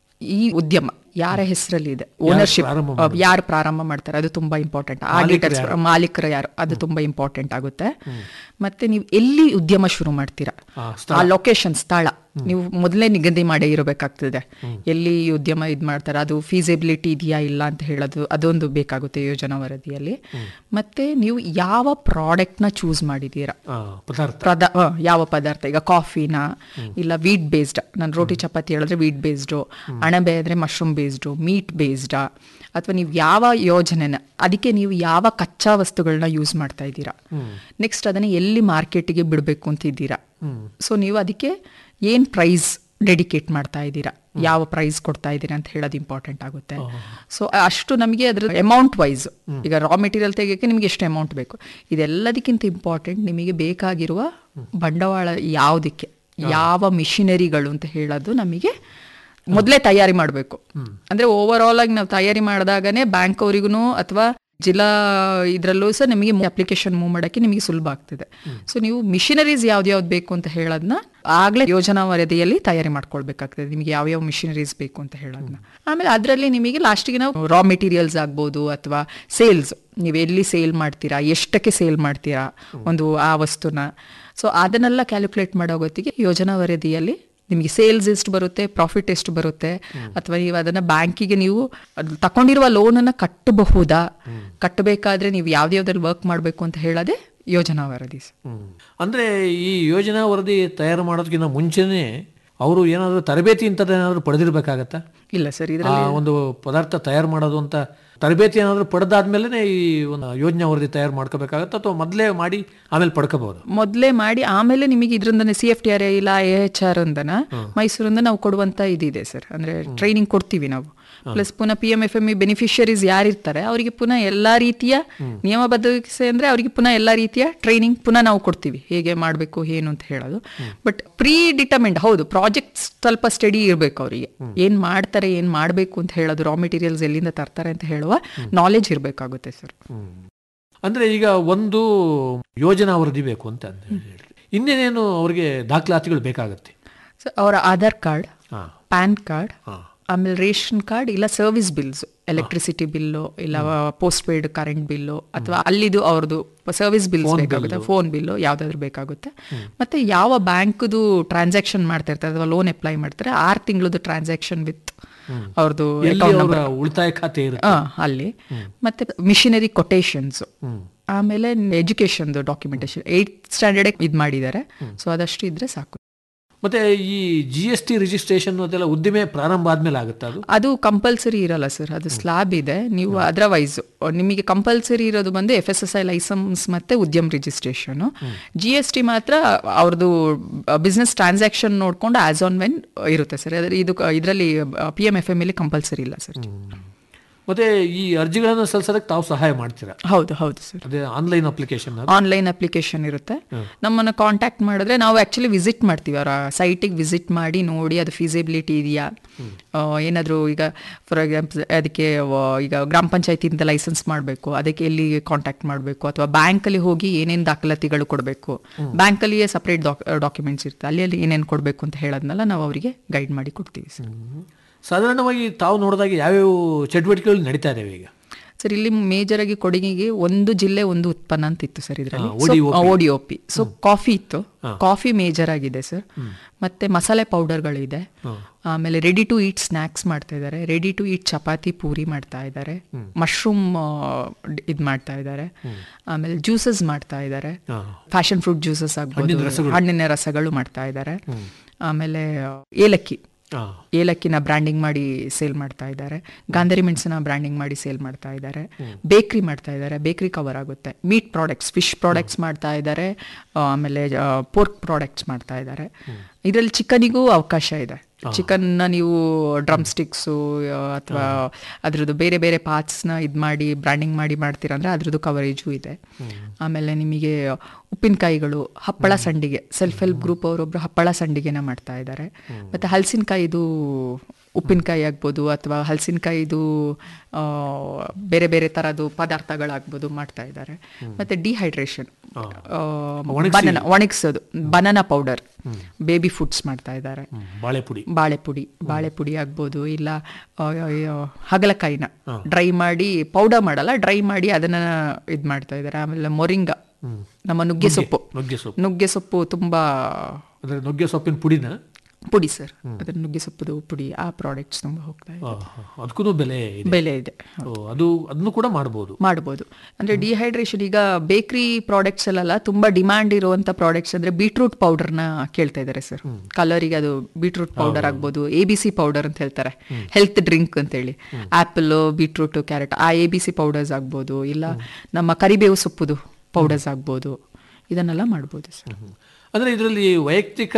ಈ ಉದ್ಯಮ ಯಾರ ಹೆಸರಲ್ಲಿ ಇದೆ ಓನರ್ಶಿಪ್ ಪ್ರಾರಂಭ ಯಾರು ಪ್ರಾರಂಭ ಮಾಡ್ತಾರೆ ಅದು ತುಂಬಾ ಇಂಪಾರ್ಟೆಂಟ್ ಆಡಿಟರ್ಸ್ ಮಾಲೀಕರು ಯಾರು ಅದು ತುಂಬಾ ಇಂಪಾರ್ಟೆಂಟ್ ಆಗುತ್ತೆ ಮತ್ತೆ ನೀವು ಎಲ್ಲಿ ಉದ್ಯಮ ಶುರು ಮಾಡ್ತೀರಾ ಆ ಲೊಕೇಶನ್ ಸ್ಥಳ ನೀವು ಮೊದಲೇ ನಿಗದಿ ಮಾಡೇ ಇರಬೇಕಾಗ್ತದೆ ಎಲ್ಲಿ ಈ ಉದ್ಯಮ ಇದು ಮಾಡ್ತಾರೆ ಅದು ಫೀಸಿಬಿಲಿಟಿ ಇದೆಯಾ ಇಲ್ಲ ಅಂತ ಹೇಳೋದು ಅದೊಂದು ಬೇಕಾಗುತ್ತೆ ಯೋಜನಾ ವರದಿಯಲ್ಲಿ ಮತ್ತೆ ನೀವು ಯಾವ ಪ್ರಾಡಕ್ಟ್ ನ ಚೂಸ್ ಮಾಡಿದೀರಾ ಆ, ಪದಾರ್ಥ ಪದ ಆ, ಯಾವ ಪದಾರ್ಥ ಈಗ ಕಾಫಿನ ಇಲ್ಲ ವೀಟ್ ಬೇಸ್ಡ್ ನಾನು ರೋಟಿ ಚಪಾತಿ ಹೇಳಿದ್ರೆ ವೀಟ್ ಬೇಸ್ಡು ಅಣಬೆ ಅಂದ್ರೆ ಮಶ್ರೂಮ್ ಬೇಸ್ಡು ಮೀಟ್ ಬೇಸ್ಡ ಅಥವಾ ನೀವು ಯಾವ ಯೋಜನೆನ ಅದಕ್ಕೆ ನೀವು ಯಾವ ಕಚ್ಚಾ ವಸ್ತುಗಳನ್ನ ಯೂಸ್ ಮಾಡ್ತಾ ಇದ್ದೀರಾ ನೆಕ್ಸ್ಟ್ ಅದನ್ನ ಎಲ್ಲಿ ಮಾರ್ಕೆಟಿಗೆ ಬಿಡಬೇಕು ಅಂತ ಇದ್ದೀರಾ ಸೊ ನೀವು ಅದಕ್ಕೆ ಏನ್ ಪ್ರೈಸ್ ಡೆಡಿಕೇಟ್ ಮಾಡ್ತಾ ಇದ್ದೀರಾ ಯಾವ ಪ್ರೈಸ್ ಕೊಡ್ತಾ ಇದ್ದೀರಾ ಅಂತ ಹೇಳೋದು ಇಂಪಾರ್ಟೆಂಟ್ ಆಗುತ್ತೆ ಸೊ ಅಷ್ಟು ನಮಗೆ ಅದ್ರ ಅಮೌಂಟ್ ವೈಸ್ ಈಗ ರಾ ಮೆಟೀರಿಯಲ್ ತೆಗಿಯೋಕೆ ನಿಮಗೆ ಎಷ್ಟು ಅಮೌಂಟ್ ಬೇಕು ಇದೆಲ್ಲದಕ್ಕಿಂತ ಇಂಪಾರ್ಟೆಂಟ್ ನಿಮಗೆ ಬೇಕಾಗಿರುವ ಬಂಡವಾಳ ಯಾವುದಕ್ಕೆ ಯಾವ ಮಿಷಿನರಿಗಳು ಅಂತ ಹೇಳೋದು ನಮಗೆ ಮೊದಲೇ ತಯಾರಿ ಮಾಡಬೇಕು ಅಂದ್ರೆ ಓವರ್ ಆಲ್ ಆಗಿ ನಾವು ತಯಾರಿ ಮಾಡಿದಾಗನೇ ಬ್ಯಾಂಕ್ ಅವರಿಗೂ ಅಥವಾ ಜಿಲ್ಲಾ ಇದರಲ್ಲೂ ಸಹ ನಿಮಗೆ ಅಪ್ಲಿಕೇಶನ್ ಮೂವ್ ಮಾಡೋಕ್ಕೆ ನಿಮಗೆ ಸುಲಭ ಆಗ್ತದೆ ಸೊ ನೀವು ಮಿಷಿನರೀಸ್ ಯಾವ್ದು ಯಾವ್ದು ಬೇಕು ಅಂತ ಹೇಳೋದನ್ನ ಆಗ್ಲೇ ಯೋಜನಾ ವರದಿಯಲ್ಲಿ ತಯಾರಿ ಮಾಡ್ಕೊಳ್ಬೇಕಾಗ್ತದೆ ನಿಮಗೆ ಯಾವ್ಯಾವ ಮಿಷಿನರೀಸ್ ಬೇಕು ಅಂತ ಹೇಳೋದನ್ನ ಆಮೇಲೆ ಅದರಲ್ಲಿ ನಿಮಗೆ ಲಾಸ್ಟಿಗೆ ನಾವು ರಾ ಮೆಟೀರಿಯಲ್ಸ್ ಆಗ್ಬೋದು ಅಥವಾ ಸೇಲ್ಸ್ ನೀವು ಎಲ್ಲಿ ಸೇಲ್ ಮಾಡ್ತೀರಾ ಎಷ್ಟಕ್ಕೆ ಸೇಲ್ ಮಾಡ್ತೀರಾ ಒಂದು ಆ ವಸ್ತುನ ಸೊ ಅದನ್ನೆಲ್ಲ ಕ್ಯಾಲ್ಕುಲೇಟ್ ಮಾಡೋ ಹೊತ್ತಿಗೆ ಯೋಜನಾ ವರದಿಯಲ್ಲಿ ನಿಮಗೆ ಸೇಲ್ಸ್ ಎಷ್ಟು ಬರುತ್ತೆ ಪ್ರಾಫಿಟ್ ಎಷ್ಟು ಬರುತ್ತೆ ಅಥವಾ ನೀವು ಅದನ್ನ ಬ್ಯಾಂಕಿಗೆ ನೀವು ಅದ್ ತಕೊಂಡಿರುವ ಲೋನನ್ನ ಕಟ್ಟಬಹುದಾ ಕಟ್ಟಬೇಕಾದ್ರೆ ನೀವು ಯಾವ್ದ್ಯಾವ್ದ್ರಲ್ಲಿ ವರ್ಕ್ ಮಾಡಬೇಕು ಅಂತ ಹೇಳೋದೇ ಯೋಜನಾ ವರದಿ ಸರ್. ಹ್ಮ್. ಅಂದ್ರೆ ಈ ಯೋಜನಾ ವರದಿ ತಯಾರು ಮಾಡೋದಕ್ಕಿಂತ ಮುಂಚೆನೆ ಅವರು ಏನಾದರೂ ತರಬೇತಿ ಇಂಥದ್ದೇನಾದರೂ ಪಡೆದಿರ್ಬೇಕಾಗತ್ತಾ ಇಲ್ಲ ಸರ್ ಆ ಇದರಲ್ಲಿ ಒಂದು ಪದಾರ್ಥ ತಯಾರು ಮಾಡೋದು ಅಂತ ತರಬೇತಿ ಏನಾದರೂ ಪಡೆದಾದ್ಮೇಲೆ ಈ ಒಂದು ಯೋಜನಾ ವರದಿ ತಯಾರು ಮಾಡ್ಕೋಬೇಕಾಗತ್ತಾ ಅಥವಾ ಮೊದಲೇ ಮಾಡಿ ಆಮೇಲೆ ಪಡ್ಕೋಬಹುದು ಮೊದಲೇ ಮಾಡಿ ಆಮೇಲೆ ನಿಮಗೆ ಇದರಿಂದನೇ ಸಿ ಎಫ್ ಟಿ ಆರ್ ಇಲ್ಲ ಎ ಎಚ್ ಆರ್ ಅಂದನ ಮೈಸೂರಿಂದ ನಾವು ಕೊಡುವಂತ ಇದಿದೆ ಸರ್ ಅಂದ್ರೆ ಟ್ರೈನಿಂಗ್ ಕೊಡ್ತೀವಿ ನಾವು ಪ್ಲಸ್ ಪುನಃ P M F M E beneficiaries ಯಾರಿರ್ತಾರೆ ಅವರಿಗೆ ಪುನಃ ಎಲ್ಲಾ ರೀತಿಯ ನಿಯಮಬದ್ಧತೆ ಅಂದ್ರೆ ಅವರಿಗೆ ಪುನಃ ಎಲ್ಲಾ ರೀತಿಯ ಟ್ರೈನಿಂಗ್ ಪುನಃ ನಾವು ಕೊಡ್ತೀವಿ ಹೇಗೆ ಮಾಡಬೇಕು ಏನು ಅಂತ ಹೇಳೋದು ಬಟ್ ಪ್ರೀ ಡಿಟರ್ಮೆಂಟ್ ಹೌದು ಪ್ರಾಜೆಕ್ಟ್ ಸ್ವಲ್ಪ ಸ್ಟಡಿ ಇರಬೇಕು ಅವರಿಗೆ ಏನ್ ಮಾಡ್ತಾರೆ ಏನ್ ಮಾಡಬೇಕು ಅಂತ ಹೇಳೋದು ರಾ ಮೆಟೀರಿಯಲ್ಸ್ ಎಲ್ಲಿಂದ ತರ್ತಾರೆ ಅಂತ ಹೇಳುವ ನಾಲೆಜ್ ಇರಬೇಕಾಗುತ್ತೆ ಸರ್ ಅಂದ್ರೆ ಈಗ ಒಂದು ಯೋಜನಾ ವರದಿ ಬೇಕು ಅಂತ ಅಂದ್ ಹೇಳಿ ಇನ್ನೇನೇನು ಅವರಿಗೆ ದಾಖಲಾತಿಗಳು ಬೇಕಾಗತ್ತೆ ಸೊ ಅವರ ಆಧಾರ್ ಕಾರ್ಡ್ ಹಾ. ಪ್ಯಾನ್ ಕಾರ್ಡ್ ಹಾ. ಆಮೇಲೆ ರೇಷನ್ ಕಾರ್ಡ್ ಇಲ್ಲ ಸರ್ವಿಸ್ ಬಿಲ್ಸ್ ಎಲೆಕ್ಟ್ರಿಸಿಟಿ ಬಿಲ್ಲು ಇಲ್ಲ ಪೋಸ್ಟ್ ಪೇಯ್ಡ್ ಕರೆಂಟ್ ಬಿಲ್ಲು ಅಥವಾ ಅಲ್ಲಿದು ಅವ್ರದ್ದು ಸರ್ವಿಸ್ ಬಿಲ್ಸ್ ಬೇಕಾಗುತ್ತೆ ಫೋನ್ ಬಿಲ್ಲು ಯಾವ್ದಾದ್ರು ಬೇಕಾಗುತ್ತೆ ಮತ್ತೆ ಯಾವ ಬ್ಯಾಂಕ್ದು ಟ್ರಾನ್ಸಾಕ್ಷನ್ ಮಾಡ್ತಾ ಇರ್ತಾರೆ ಅಥವಾ ಲೋನ್ ಅಪ್ಲೈ ಮಾಡ್ತಾರೆ ಆರು ತಿಂಗಳದ್ದು ಟ್ರಾನ್ಸಾಕ್ಷನ್ ವಿತ್ ಅವ್ರದ್ದು ಎಲ್ಲಿ ಅವರ ಉಳಿತಾಯ ಖಾತೆ ಇರುತ್ತೆ ಅಲ್ಲಿ ಮತ್ತೆ ಮಿಷಿನರಿ ಕೊಟೇಶನ್ಸ್ ಆಮೇಲೆ ಎಜುಕೇಶನ್ ಡಾಕ್ಯುಮೆಂಟೇಶನ್ ಏಟ್ ಸ್ಟ್ಯಾಂಡರ್ಡ್ ಇದ್ ಮಾಡಿದ್ದಾರೆ ಸೊ ಅದಷ್ಟು ಇದ್ರೆ ಸಾಕು ಮತ್ತೆ ಈ ಜಿ ಎಸ್ ಟಿ ರಿಜಿಸ್ಟ್ರೇಷನ್ ಅದೆಲ್ಲ ಉದ್ದಿಮೆ ಪ್ರಾರಂಭ ಆದ್ಮೇಲೆ ಆಗುತ್ತಾ ಅದು ಅದು ಕಂಪಲ್ಸರಿ ಇರಲ್ಲ ಸರ್ ಅದು ಸ್ಲ್ಯಾಬ್ ಇದೆ ನೀವು ಅದರ್ವೈಸ್ ನಿಮಗೆ ಕಂಪಲ್ಸರಿ ಇರೋದು ಬಂದು F S S I license ಮತ್ತೆ Udyam registration G S T ಮಾತ್ರ ಅವ್ರದ್ದು ಬಿಸ್ನೆಸ್ ಟ್ರಾನ್ಸಾಕ್ಷನ್ ನೋಡ್ಕೊಂಡು ಆಸ್ ಆನ್ ವೆನ್ ಇರುತ್ತೆ ಸರ್ ಇದು ಇದರಲ್ಲಿ ಪಿ ಎಂ ಎಫ್ ಎಮ್ ಅಲ್ಲಿ ಕಂಪಲ್ಸರಿ ಇಲ್ಲ ಸರ್ ಮತ್ತೆ ಈ ಅರ್ಜಿಗಳನ್ನು ಸಲ್ಲಿಸೋದಕ್ಕೆ ತಾವು ಸಹಾಯ ಮಾಡ್ತೀರಾ ಹೌದು ಹೌದು ಸರ್ ಅದೇ ಆನ್ಲೈನ್ ಅಪ್ಲಿಕೇಶನ್ ಆನ್ಲೈನ್ ಅಪ್ಲಿಕೇಶನ್ ಇರುತ್ತೆ ನಮ್ಮನ್ನು ಕಾಂಟ್ಯಾಕ್ಟ್ ಮಾಡಿದ್ರೆ ನಾವು ಆ್ಯಕ್ಚುಲಿ ವಿಸಿಟ್ ಮಾಡ್ತೀವಿ ಅವರ ಸೈಟಿಗೆ ವಿಸಿಟ್ ಮಾಡಿ ನೋಡಿ ಅದು ಫೀಸಿಬಿಲಿಟಿ ಇದೆಯಾ ಏನಾದರೂ ಈಗ ಫಾರ್ ಎಕ್ಸಾಂಪಲ್ ಅದಕ್ಕೆ ಆ, ಈಗ ಗ್ರಾಮ ಪಂಚಾಯತಿಯಿಂದ ಲೈಸೆನ್ಸ್ ಮಾಡಬೇಕು ಅದಕ್ಕೆ ಎಲ್ಲಿ ಕಾಂಟ್ಯಾಕ್ಟ್ ಮಾಡಬೇಕು ಅಥವಾ ಬ್ಯಾಂಕಲ್ಲಿ ಹೋಗಿ ಏನೇನು ದಾಖಲಾತಿಗಳು ಕೊಡಬೇಕು ಬ್ಯಾಂಕಲ್ಲಿಯೇ ಸಪ್ರೇಟ್ ಡಾಕ್ಯುಮೆಂಟ್ಸ್ ಇರುತ್ತೆ ಅಲ್ಲಿ ಅಲ್ಲಿ ಏನೇನು ಕೊಡಬೇಕು ಅಂತ ಹೇಳೋದ್ನೆಲ್ಲ ನಾವು ಅವರಿಗೆ ಗೈಡ್ ಮಾಡಿ ಕೊಡ್ತೀವಿ ಸರ್ ಸಾಧಾರಣವಾಗಿ ತಾವು ನೋಡಿದಾಗ ಯಾವ್ಯಾವ ಚಟುವಟಿಕೆಗಳು ನಡೀತಾ ಇದಾವೆ ಈಗ ಸರ್ ಇಲ್ಲಿ ಮೇಜರ್ ಆಗಿ ಕೊಡಗಿಗೆ ಒಂದು ಜಿಲ್ಲೆ ಒಂದು ಉತ್ಪನ್ನ ಅಂತ ಇತ್ತು ಸರ್ ಇದರಲ್ಲಿ ಹಾ, ODOP. ಓಡಿಒಪಿ ಸೊ ಕಾಫಿ ಇತ್ತು ಕಾಫಿ ಮೇಜರ್ ಆಗಿದೆ ಸರ್ ಮತ್ತೆ ಮಸಾಲೆ ಪೌಡರ್ಗಳಿದೆ ಆಮೇಲೆ ರೆಡಿ ಟು ಈಟ್ ಸ್ನ್ಯಾಕ್ಸ್ ಮಾಡ್ತಾ ಇದ್ದಾರೆ ready to eat chapati puri ಮಾಡ್ತಾ ಇದ್ದಾರೆ ಮಶ್ರೂಮ್ ಇದು ಮಾಡ್ತಾ ಇದ್ದಾರೆ ಆಮೇಲೆ ಜ್ಯೂಸಸ್ ಮಾಡ್ತಾ ಇದ್ದಾರೆ ಫ್ಯಾಷನ್ ಫ್ರೂಟ್ ಜ್ಯೂಸಸ್ ಆಗ್ಬೋದು ಹಣ್ಣಿನ ರಸಗಳು ಮಾಡ್ತಾ ಇದ್ದಾರೆ ಆಮೇಲೆ ಏಲಕ್ಕಿ ಹಾ. ಏಲಕ್ಕಿನ ಬ್ರ್ಯಾಂಡಿಂಗ್ ಮಾಡಿ ಸೇಲ್ ಮಾಡ್ತಾ ಇದ್ದಾರೆ ಗಾಂಧಾರಿ ಮೆಣಸನ್ನ ಬ್ರ್ಯಾಂಡಿಂಗ್ ಮಾಡಿ ಸೇಲ್ ಮಾಡ್ತಾ ಇದ್ದಾರೆ ಬೇಕ್ರಿ ಮಾಡ್ತಾ ಇದ್ದಾರೆ ಬೇಕ್ರಿ ಕವರ್ ಆಗುತ್ತೆ ಮೀಟ್ ಪ್ರಾಡಕ್ಟ್ಸ್ ಫಿಶ್ ಪ್ರಾಡಕ್ಟ್ಸ್ ಮಾಡ್ತಾ ಇದ್ದಾರೆ ಆ, ಆಮೇಲೆ ಪೋರ್ಕ್ ಪ್ರಾಡಕ್ಟ್ಸ್ ಮಾಡ್ತಾ ಇದ್ದಾರೆ ಇದರಲ್ಲಿ ಚಿಕನಿಗೂ ಅವಕಾಶ ಇದೆ ಚಿಕನ್ನ ನೀವು ಡ್ರಮ್ ಸ್ಟಿಕ್ಸು ಅಥವಾ ಅದ್ರದ್ದು ಬೇರೆ ಬೇರೆ ಪಾರ್ಟ್ಸ್ನ ಇದು ಮಾಡಿ ಬ್ರ್ಯಾಂಡಿಂಗ್ ಮಾಡಿ ಮಾಡ್ತೀರಾ ಅಂದ್ರೆ ಅದ್ರದ್ದು ಕವರೇಜು ಇದೆ ಆಮೇಲೆ ನಿಮಗೆ ಉಪ್ಪಿನಕಾಯಿಗಳು ಹಪ್ಪಳ ಸಂಡಿಗೆ ಸೆಲ್ಫ್ ಹೆಲ್ಪ್ ಗ್ರೂಪ್ ಅವರೊಬ್ರು ಹಪ್ಪಳ ಸಂಡಿಗೆನ ಮಾಡ್ತಾ ಇದ್ದಾರೆ ಮತ್ತೆ ಹಲಸಿನಕಾಯಿದು ಉಪ್ಪಿನಕಾಯಿ ಆಗ್ಬೋದು ಅಥವಾ ಹಲಸಿನಕಾಯಿದು ಆ, ಬೇರೆ ಬೇರೆ ಥರದ್ದು ಪದಾರ್ಥಗಳಾಗ್ಬೋದು ಮಾಡ್ತಾ ಇದ್ದಾರೆ ಮತ್ತೆ ಡಿಹೈಡ್ರೇಷನ್ ಬನಾನ ಒಣಗಿಸೋದು ಬನಾನಾ ಪೌಡರ್ ಬೇಬಿ ಫುಡ್ಸ್ ಮಾಡ್ತಾ ಇದ್ದಾರೆ ಬಾಳೆ ಪುಡಿ ಬಾಳೆ ಪುಡಿ ಬಾಳೆ ಪುಡಿ ಆಗ್ಬೋದು ಇಲ್ಲ ಆ, ಆ, ಹಾಗಲಕಾಯಿನ ಡ್ರೈ ಮಾಡಿ ಪೌಡರ್ ಮಾಡಲ್ಲ ಡ್ರೈ ಮಾಡಿ ಅದನ್ನ ಇದು ಮಾಡ್ತಾ ಇದ್ದಾರೆ ಆಮೇಲೆ ಮೊರಿಂಗ ನಮ್ಮ ನುಗ್ಗೆ ಸೊಪ್ಪು ನುಗ್ಗೆ ಸೊಪ್ಪು ನುಗ್ಗೆ ಸೊಪ್ಪು ತುಂಬಾ ಅಂದ್ರೆ ನುಗ್ಗೆ ಸೊಪ್ಪಿನ ಪುಡಿನ ಪುಡಿ ಸರ್ ಅದನ್ನ ನುಗ್ಗೆ ಸೊಪ್ಪುದು ಪುಡಿ ಆ ಪ್ರಾಡಕ್ಟ್ಸ್ ತುಂಬಾ ಹೋಗ್ತಾ ಇದೆ ಅದಕ್ಕೂ ಬೆಲೆ ಇದೆ ಬೆಲೆ ಇದೆ ಓ, ಅದು ಅದನ್ನು ಕೂಡ ಮಾಡಬಹುದು ಮಾಡ್ಬೋದು ಅಂದ್ರೆ ಡಿಹೈಡ್ರೇಷನ್ ಈಗ ಬೇಕರಿ ಪ್ರಾಡಕ್ಟ್ಸ್ ಅಲ್ಲೆಲ್ಲ ತುಂಬಾ ಡಿಮ್ಯಾಂಡ್ ಇರುವಂತ ಪ್ರಾಡಕ್ಟ್ಸ್ ಅಂದ್ರೆ ಬೀಟ್ರೂಟ್ ಪೌಡರ್ನ ಕೇಳ್ತಾ ಇದ್ದಾರೆ ಸರ್ ಕಲರಿಗೆ ಅದು ಬೀಟ್ರೂಟ್ ಪೌಡರ್ ಆಗ್ಬೋದು ಎ ಬಿ ಸಿ ಪೌಡರ್ ಅಂತ ಹೇಳ್ತಾರೆ ಹೆಲ್ತ್ ಡ್ರಿಂಕ್ ಅಂತೇಳಿ ಆಪಲ್ ಬೀಟ್ರೂಟ್ ಕ್ಯಾರೆಟ್ ಆ ಎ ಬಿ ಸಿ ಪೌಡರ್ಸ್ ಆಗ್ಬೋದು ಇಲ್ಲ ನಮ್ಮ ಕರಿಬೇವು ಸೊಪ್ಪುದು ಪೌಡರ್ಸ್ ಆಗ್ಬೋದು ಇದನ್ನೆಲ್ಲ ಮಾಡ್ಬೋದು ಸರ್ ಅಂದ್ರೆ ಇದರಲ್ಲಿ ವೈಯಕ್ತಿಕ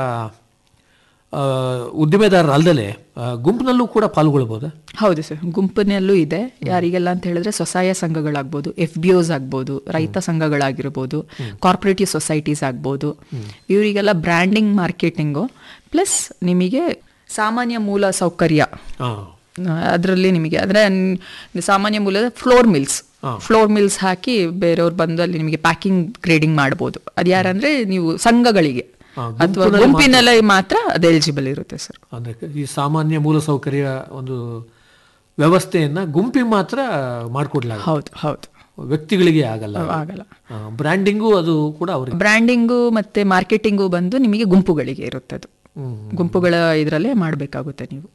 ಆ, ಉದ್ದಿಮೆದಾರರು ಅಲ್ಲದೆ ಗುಂಪಿನಲ್ಲೂ ಕೂಡ ಪಾಲ್ಗೊಳ್ಬೋದಾ ಹೌದು ಸರ್ ಗುಂಪಿನಲ್ಲೂ ಇದೆ ಯಾರಿಗೆಲ್ಲ ಅಂತ ಹೇಳಿದ್ರೆ ಸ್ವಸಹಾಯ ಸಂಘಗಳಾಗ್ಬೋದು ಎಫ್ ಬಿ ಒಸ್ ಆಗ್ಬೋದು ರೈತ ಸಂಘಗಳಾಗಿರ್ಬೋದು ಕಾರ್ಪೊರೇಟಿವ್ ಸೊಸೈಟೀಸ್ ಆಗ್ಬೋದು ಇವರಿಗೆಲ್ಲ ಬ್ರ್ಯಾಂಡಿಂಗ್ ಮಾರ್ಕೆಟಿಂಗು ಪ್ಲಸ್ ನಿಮಗೆ ಸಾಮಾನ್ಯ ಮೂಲ ಸೌಕರ್ಯ ಹಾ ಅದರಲ್ಲಿ ನಿಮಗೆ ಅಂದ್ರೆ ನ್- ಸಾಮಾನ್ಯ ಮೂಲದ ಫ್ಲೋರ್ ಮಿಲ್ಸ್ ಫ್ಲೋರ್ ಮಿಲ್ಸ್ ಹಾಕಿ ಬೇರೆಯವ್ರು ಬಂದು ಅಲ್ಲಿ ನಿಮಗೆ ಪ್ಯಾಕಿಂಗ್ ಗ್ರೇಡಿಂಗ್ ಮಾಡ್ಬೋದು ಅದು ಯಾರಂದ್ರೆ ನೀವು ಸಂಘಗಳಿಗೆ ಅಥವಾ ಗುಂಪಿನಲ್ಲಿ ಮಾತ್ರ ಅದು ಎಲಿಜಿಬಲ್ ಇರುತ್ತೆ ಸರ್ ಅಂದ್ರೆ ಈ ಸಾಮಾನ್ಯ ಮೂಲಸೌಕರ್ಯ ಒಂದು ವ್ಯವಸ್ಥೆಯನ್ನ ಗುಂಪಿಗೆ ಮಾತ್ರ ಮಾಡಿಕೊಡ್ಲಾಗ ಹೌದು ಹೌದು ವ್ಯಕ್ತಿಗಳಿಗೆ ಆಗಲ್ಲ ಆಗಲ್ಲ ಬ್ರ್ಯಾಂಡಿಂಗು ಅದು ಕೂಡ ಅವ್ರಿಗೆ ಬ್ರ್ಯಾಂಡಿಂಗು ಮತ್ತೆ ಮಾರ್ಕೆಟಿಂಗು ಬಂದು ನಿಮಗೆ ಗುಂಪುಗಳಿಗೆ ಇರುತ್ತೆ ಅದು ಗುಂಪುಗಳ ಇದರಲ್ಲೇ ಮಾಡಬೇಕಾಗುತ್ತೆ ನೀವು